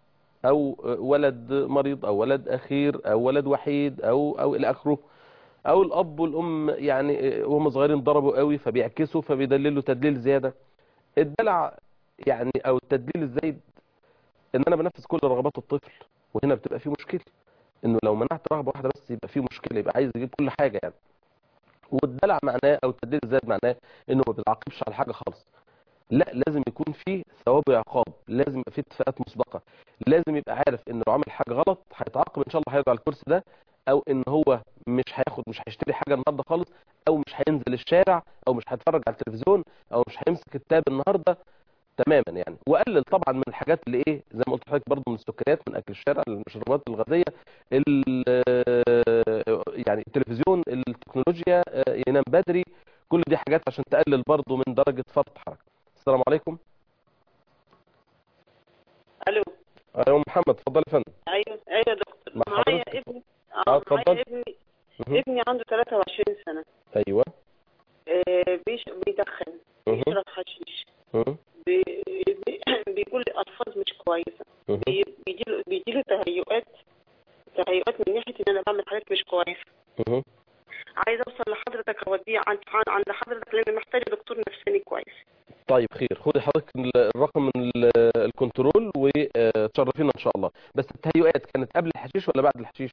Speaker 1: او ولد مريض او ولد اخير او ولد وحيد او او الى اخره او الاب والام يعني وهم صغيرين ضربوا قوي فبيعكسوا فبيدللوا تدليل زياده الدلع يعني او التدليل الزايد ان انا بنفذ كل رغبات الطفل وهنا بتبقى في مشكله انه لو منعت رغبه واحده بس يبقى في مشكله يبقى عايز يجيب كل حاجه يعني والدلع معناه او التدليل الزايد معناه انه ما بيتعاقبش على حاجه خالص لا لازم يكون في ثواب وعقاب لازم يبقى في اتفاقات مسبقه لازم يبقى عارف ان لو عمل حاجه غلط هيتعاقب ان شاء الله هيقعد على الكرسي ده او ان هو مش هياخد مش هيشتري حاجه النهارده خالص او مش هينزل الشارع او مش هيتفرج على التلفزيون او مش هيمسك التاب النهارده تماما يعني وقلل طبعا من الحاجات اللي ايه زي ما قلت لحضرتك برضه من السكريات من اكل الشارع المشروبات الغازيه ال- يعني التلفزيون التكنولوجيا آه، ينام بدري كل دي حاجات عشان تقلل برضه من درجه فرط حركه السلام عليكم
Speaker 7: الو
Speaker 1: ايوه محمد اتفضل يا فندم
Speaker 7: ايوه ايوه يا دكتور
Speaker 1: مع
Speaker 7: معايا
Speaker 1: حضرتك.
Speaker 7: ابني
Speaker 1: آه،
Speaker 7: اه
Speaker 1: اتفضل.
Speaker 7: معايا ابني
Speaker 1: مهم.
Speaker 7: ابني عنده 23 سنه
Speaker 1: ايوه
Speaker 7: آه بيش بيدخن
Speaker 1: مهم.
Speaker 7: بيشرب حشيش
Speaker 1: مهم.
Speaker 7: بي بي بيقول لي الفاظ مش كويسه
Speaker 1: مهم.
Speaker 7: بي- بيجيله بيجيله تهيؤات تهيؤات من ناحيه ان انا بعمل حاجات مش كويسه
Speaker 1: مهم.
Speaker 7: عايزه اوصل لحضرتك اوديه عند عند حضرتك لان محتاج دكتور نفساني كويس
Speaker 1: طيب خير خدي حضرتك الرقم من ال- الكنترول وتشرفينا ان شاء الله بس التهيؤات كانت قبل الحشيش ولا بعد الحشيش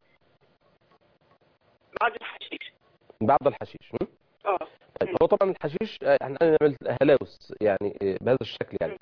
Speaker 7: بعد الحشيش
Speaker 1: بعد الحشيش م?
Speaker 7: اه
Speaker 1: طيب هو طبعا الحشيش آه، احنا نعمل هلاوس يعني آه، بهذا الشكل يعني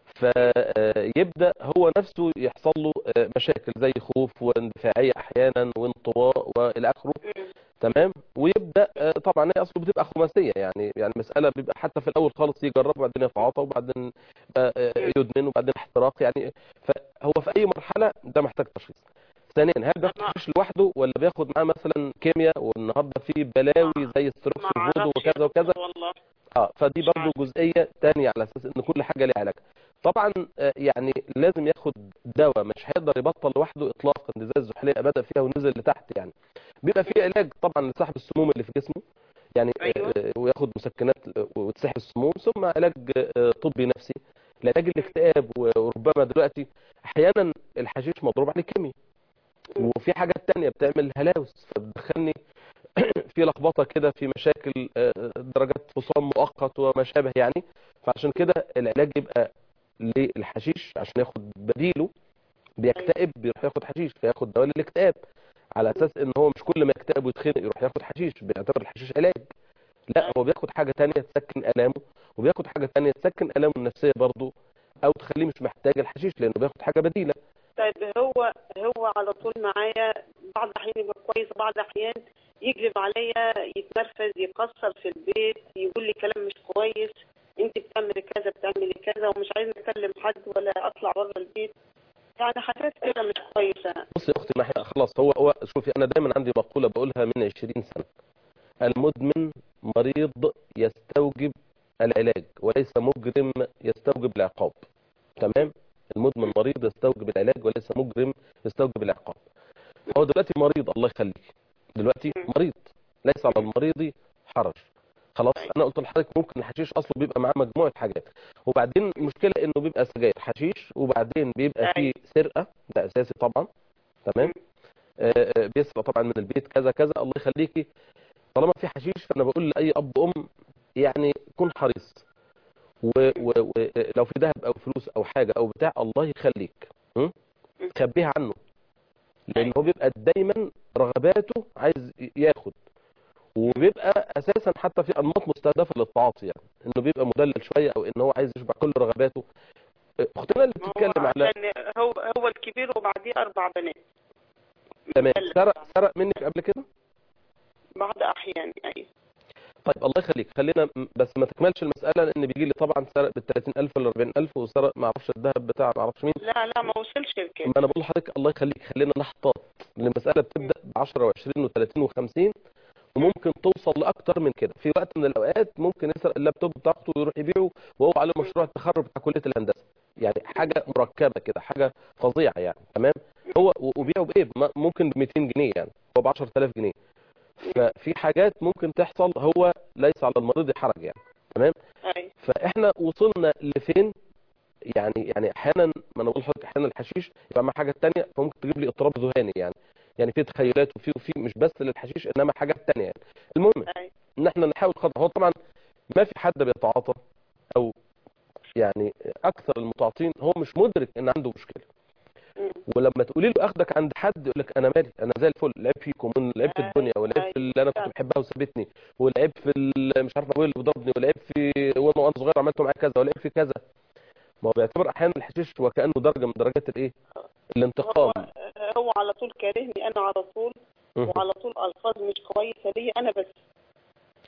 Speaker 1: فيبدا هو نفسه يحصل له آه، مشاكل زي خوف واندفاعيه احيانا وانطواء والى اخره تمام ويبدا آه، طبعا هي اصله بتبقى خماسيه يعني يعني مساله بيبقى حتى في الاول خالص يجرب وبعدين يتعاطى وبعدين آه، آه، يدمن وبعدين احتراق يعني فهو في اي مرحله ده محتاج تشخيص ثانيا هل بياخد حشيش لوحده ولا بياخد معاه مثلا كيمياء والنهارده في بلاوي زي ستروكس
Speaker 7: ما
Speaker 1: وفودو
Speaker 7: اعرفش
Speaker 1: وكذا وكذا
Speaker 7: والله
Speaker 1: اه فدي برضو جزئيه تانية على اساس ان كل حاجه ليها علاج طبعا آه، يعني لازم ياخد دواء مش هيقدر يبطل لوحده اطلاقا دي زي الزحليه بدا فيها ونزل لتحت يعني بيبقى في علاج طبعا لسحب السموم اللي في جسمه يعني آه،
Speaker 7: أيوة.
Speaker 1: آه، وياخد مسكنات آه، وتسحب السموم ثم علاج آه، طبي نفسي العلاج الاكتئاب وربما دلوقتي احيانا الحشيش مضروب عليه كيمياء وفي حاجات تانية بتعمل هلاوس فبتدخلني في لخبطه كده في مشاكل آه، درجات فصام مؤقت وما شابه يعني فعشان كده العلاج يبقى للحشيش عشان ياخد بديله بيكتئب بيروح ياخد حشيش فياخد دواء للاكتئاب على اساس ان هو مش كل ما يكتئب ويتخنق يروح ياخد حشيش بيعتبر الحشيش علاج لا هو بياخد حاجه تانية تسكن الامه وبياخد حاجه تانية تسكن الامه النفسيه برضه او تخليه مش محتاج الحشيش لانه بياخد حاجه بديله
Speaker 7: طيب هو هو على طول معايا بعض الاحيان يبقى كويس بعض الاحيان يكذب عليا يتنرفز يكسر في البيت يقول لي كلام مش كويس انت بتعملي كذا بتعملي كذا ومش عايز اكلم حد ولا اطلع بره البيت يعني حاجات كده مش كويسه
Speaker 1: بصي يا اختي ما احنا خلاص هو هو شوفي انا دايما عندي مقوله بقولها من 20 سنه المدمن مريض يستوجب العلاج وليس مجرم يستوجب العقاب تمام المدمن مريض يستوجب العلاج وليس مجرم يستوجب العقاب هو دلوقتي مريض الله يخليه دلوقتي مريض ليس على المريض حرج خلاص انا قلت لحضرتك ممكن الحشيش اصله بيبقى معاه مجموعه حاجات وبعدين المشكله انه بيبقى سجاير حشيش وبعدين بيبقى فيه سرقه ده اساسي طبعا تمام آه، آه، بيسرق طبعا من البيت كذا كذا الله يخليكي طالما في حشيش فانا بقول لاي اب ام يعني كن حريص ولو في ذهب او فلوس او حاجه او بتاع الله يخليك م? خبيها عنه لان هو بيبقى دايما رغباته عايز ياخد وبيبقى اساسا حتى في انماط مستهدفه للتعاطي يعني انه بيبقى مدلل شويه او ان هو عايز يشبع كل رغباته اختنا اللي بتتكلم على
Speaker 7: عشان هو هو الكبير وبعديه اربع بنات
Speaker 1: تمام سرق سرق منك قبل كده
Speaker 7: بعض احيان ايوه
Speaker 1: طيب الله يخليك خلينا م- بس ما تكملش المساله لان بيجي لي طبعا سرق بال 30000 ولا 40000 وسرق ما اعرفش الذهب بتاع ما اعرفش مين
Speaker 7: لا لا ما وصلش لكده
Speaker 1: ما انا بقول لحضرتك الله يخليك خلينا نحتاط لان المساله بتبدا ب 10 و20 و30 و50 وممكن توصل لاكتر من كده في وقت من الاوقات ممكن يسرق اللابتوب بتاعته ويروح يبيعه وهو عليه مشروع التخرج بتاع كليه الهندسه يعني حاجه مركبه كده حاجه فظيعه يعني تمام هو و- وبيعه بايه ما- ممكن ب 200 جنيه يعني هو ب 10000 جنيه ففي حاجات ممكن تحصل هو ليس على المريض حرج يعني تمام
Speaker 7: ايوه
Speaker 1: فاحنا وصلنا لفين يعني يعني احيانا ما انا بقول لحضرتك احيانا الحشيش يبقى مع حاجه تانية فممكن تجيب لي اضطراب ذهاني يعني يعني في تخيلات وفي وفي مش بس للحشيش انما حاجات تانية يعني المهم
Speaker 7: ايوه
Speaker 1: ان احنا نحاول خطأ هو طبعا ما في حد بيتعاطى او يعني اكثر المتعاطين هو مش مدرك ان عنده مشكله ولما تقولي له اخدك عند حد يقول لك انا مالي انا زي الفل العيب فيكم العيب في الدنيا والعيب في اللي انا كنت بحبها وسابتني والعيب في ال- مش عارف ابويا اللي ضربني والعيب في وانا وانا صغير عملت معاه كذا والعيب في كذا ما هو بيعتبر احيانا الحشيش وكانه درجه من درجات الايه الانتقام
Speaker 7: هو على طول كارهني انا على طول
Speaker 1: مهم.
Speaker 7: وعلى طول الفاظ مش كويسه ليا انا بس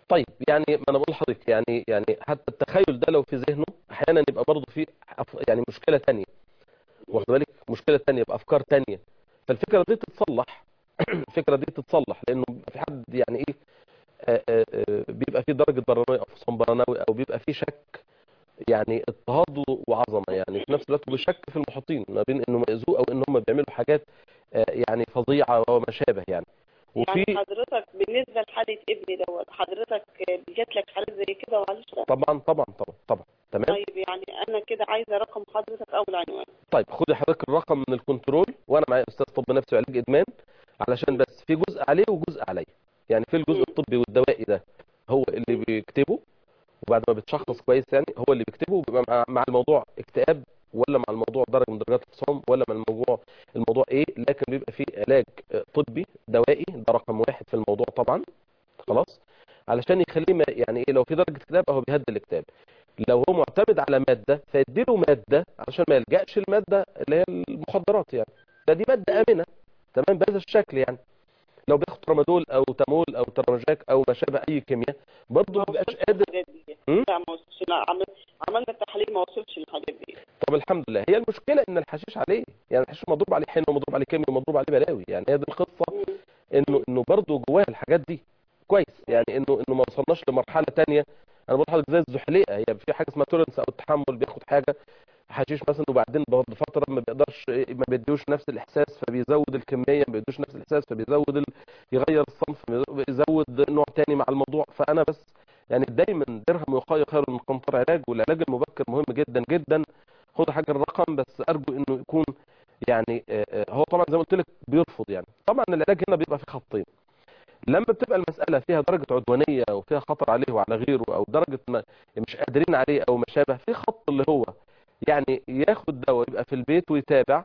Speaker 1: طيب يعني ما انا بقول لحضرتك يعني يعني حتى التخيل ده لو في ذهنه احيانا يبقى برضه في أف- يعني مشكله تانية واخد بالك مشكله تانية بافكار تانية فالفكره دي تتصلح الفكره دي تتصلح لانه في حد يعني ايه آه، آه، آه، بيبقى في درجه برانوي او فصام برانوي او بيبقى في شك يعني اضطهاد وعظمه يعني في نفس الوقت بيشك في المحيطين ما بين انهم يأذوه او ان هم بيعملوا حاجات آه، يعني فظيعه وما شابه يعني وفي
Speaker 7: يعني حضرتك بالنسبة لحالة ابني دوت حضرتك جات لك حالات زي كده وعلش
Speaker 1: طبعا طبعا طبعا طبعا تمام
Speaker 7: طيب يعني أنا كده عايزة رقم حضرتك أو العنوان
Speaker 1: طيب خدي حضرتك الرقم من الكنترول وانا معايا استاذ طب نفسي وعلاج ادمان علشان بس في جزء عليه وجزء عليا يعني في الجزء الطبي والدوائي ده هو اللي بيكتبه وبعد ما بيتشخص كويس يعني هو اللي بيكتبه وبيبقى مع, مع الموضوع اكتئاب ولا مع الموضوع درجه من درجات الفصام ولا مع الموضوع الموضوع ايه لكن بيبقى فيه علاج آه، طبي دوائي ده رقم واحد في الموضوع طبعا خلاص علشان يخليه ما- يعني ايه لو في درجه اكتئاب هو بيهدي الاكتئاب لو هو معتمد على ماده فيديله ماده علشان ما يلجاش الماده اللي هي المخدرات يعني ده دي ماده امنه تمام بهذا الشكل يعني لو بياخد ترامادول او تامول او تراماجاك او ما شابه اي كيمياء برضه ما بيبقاش قادر
Speaker 7: الحاجات دي
Speaker 1: م?
Speaker 7: لا ما وصلش لا عمل عملنا التحاليل ما وصلش للحاجات دي
Speaker 1: طب الحمد لله هي المشكله ان الحشيش عليه يعني الحشيش مضروب عليه حنه ومضروب عليه كيمياء ومضروب عليه بلاوي يعني هي دي القصه انه انه برضه جواه الحاجات دي كويس يعني انه انه ما وصلناش لمرحله تانية انا بقول لحضرتك زي الزحليقه هي في حاجه اسمها تولرنس او التحمل بياخد حاجه حشيش مثلا وبعدين بعد فتره ما بيقدرش ما بيديوش نفس الاحساس فبيزود الكميه ما بيديوش نفس الاحساس فبيزود ال... يغير الصنف بيزود نوع تاني مع الموضوع فانا بس يعني دايما درهم يقاي خير من قنطر علاج والعلاج المبكر مهم جدا جدا خد حاجه الرقم بس ارجو انه يكون يعني آه، آه، هو طبعا زي ما قلت لك بيرفض يعني طبعا العلاج هنا بيبقى في خطين لما بتبقى المسألة فيها درجة عدوانية أو فيها خطر عليه وعلى غيره أو درجة ما مش قادرين عليه أو ما شابه في خط اللي هو يعني ياخد دواء يبقى في البيت ويتابع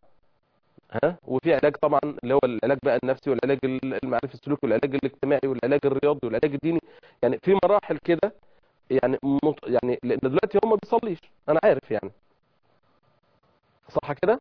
Speaker 1: ها وفي علاج طبعا اللي هو العلاج بقى النفسي والعلاج المعرفي السلوكي والعلاج الاجتماعي والعلاج الرياضي والعلاج الديني يعني في مراحل كده يعني مط... يعني لان دلوقتي هو ما بيصليش انا عارف يعني صح كده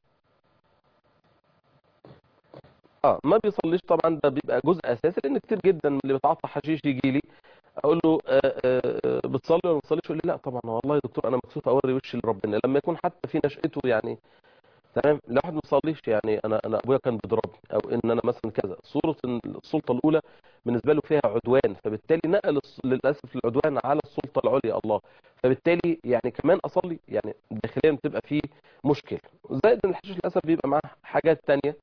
Speaker 1: اه ما بيصليش طبعا ده بيبقى جزء اساسي لان كتير جدا من اللي بيتعاطى حشيش يجي لي اقول له آه آه بتصلي ولا ما بتصليش يقول لي لا طبعا والله يا دكتور انا مكسوف اوري وشي لربنا لما يكون حتى في نشأته يعني تمام لو واحد ما بيصليش يعني انا انا ابويا كان بيضربني او ان انا مثلا كذا صوره إن السلطه الاولى بالنسبه له فيها عدوان فبالتالي نقل الس- للاسف العدوان على السلطه العليا الله فبالتالي يعني كمان اصلي يعني داخليا بتبقى فيه مشكله زائد ان الحشيش للاسف بيبقى معاه حاجات تانية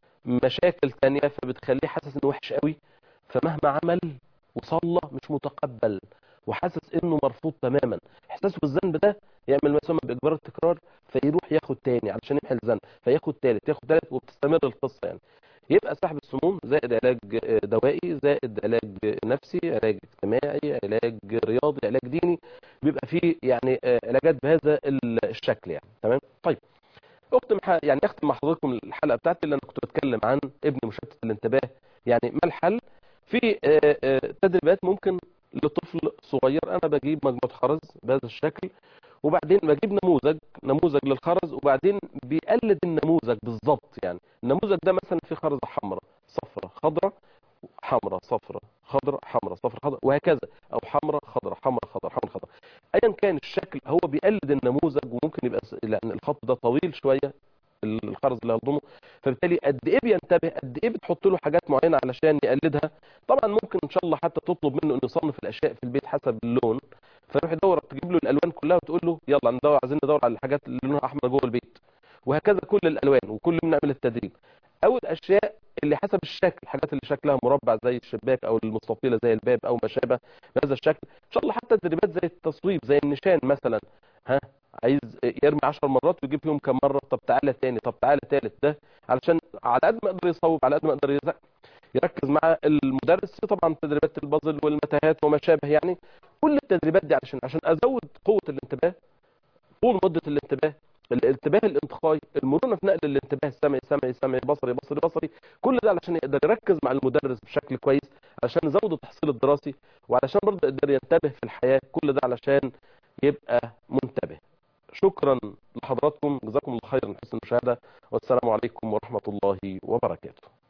Speaker 1: مشاكل تانية فبتخليه حاسس انه وحش قوي فمهما عمل وصلى مش متقبل وحاسس انه مرفوض تماما احساسه بالذنب ده يعمل ما يسمى باجبار التكرار فيروح ياخد تاني علشان يمحي الذنب فياخد تالت ياخد تالت وبتستمر القصه يعني يبقى سحب السموم زائد علاج دوائي زائد علاج نفسي علاج اجتماعي علاج رياضي علاج ديني بيبقى فيه يعني آه، علاجات بهذا الشكل يعني تمام طيب اختم ح- يعني اختم مع حضراتكم الحلقه بتاعتي اللي انا كنت بتكلم عن ابن مشتت الانتباه يعني ما الحل في آه، آه، تدريبات ممكن لطفل صغير انا بجيب مجموعه خرز بهذا الشكل وبعدين بجيب نموذج نموذج للخرز وبعدين بيقلد النموذج بالظبط يعني النموذج ده مثلا في خرزه حمراء صفراء خضراء حمراء صفراء خضراء حمراء صفراء خضراء وهكذا او حمراء خضراء حمراء خضراء حمراء خضراء ايا كان الشكل هو بيقلد النموذج وممكن يبقى س- لان الخط ده طويل شويه الخرز اللي هيضمه فبالتالي قد ايه بينتبه قد ايه بتحط له حاجات معينه علشان يقلدها طبعا ممكن ان شاء الله حتى تطلب منه انه يصنف الاشياء في البيت حسب اللون فيروح يدور تجيب له الالوان كلها وتقول له يلا ندور عايزين ندور على الحاجات اللي لونها احمر جوه البيت وهكذا كل الالوان وكل يوم نعمل التدريب او الاشياء اللي حسب الشكل الحاجات اللي شكلها مربع زي الشباك او المستطيله زي الباب او ما شابه بهذا الشكل ان شاء الله حتى تدريبات زي التصويب زي النشان مثلا ها عايز يرمي 10 مرات ويجيب فيهم كم مره طب تعالى تاني طب تعالى تالت ده علشان على قد ما يقدر يصوب على قد ما يقدر يزق يركز مع المدرس في طبعا تدريبات البازل والمتاهات وما شابه يعني كل التدريبات دي علشان عشان ازود قوه الانتباه طول مده الانتباه الانتباه الانتقائي المرونه في نقل الانتباه السمعي سمعي سمعي بصري بصري بصري كل ده علشان يقدر يركز مع المدرس بشكل كويس علشان يزود التحصيل الدراسي وعلشان برضه يقدر ينتبه في الحياه كل ده علشان يبقى منتبه شكرا لحضراتكم جزاكم الله خيرا حسن المشاهده والسلام عليكم ورحمه الله وبركاته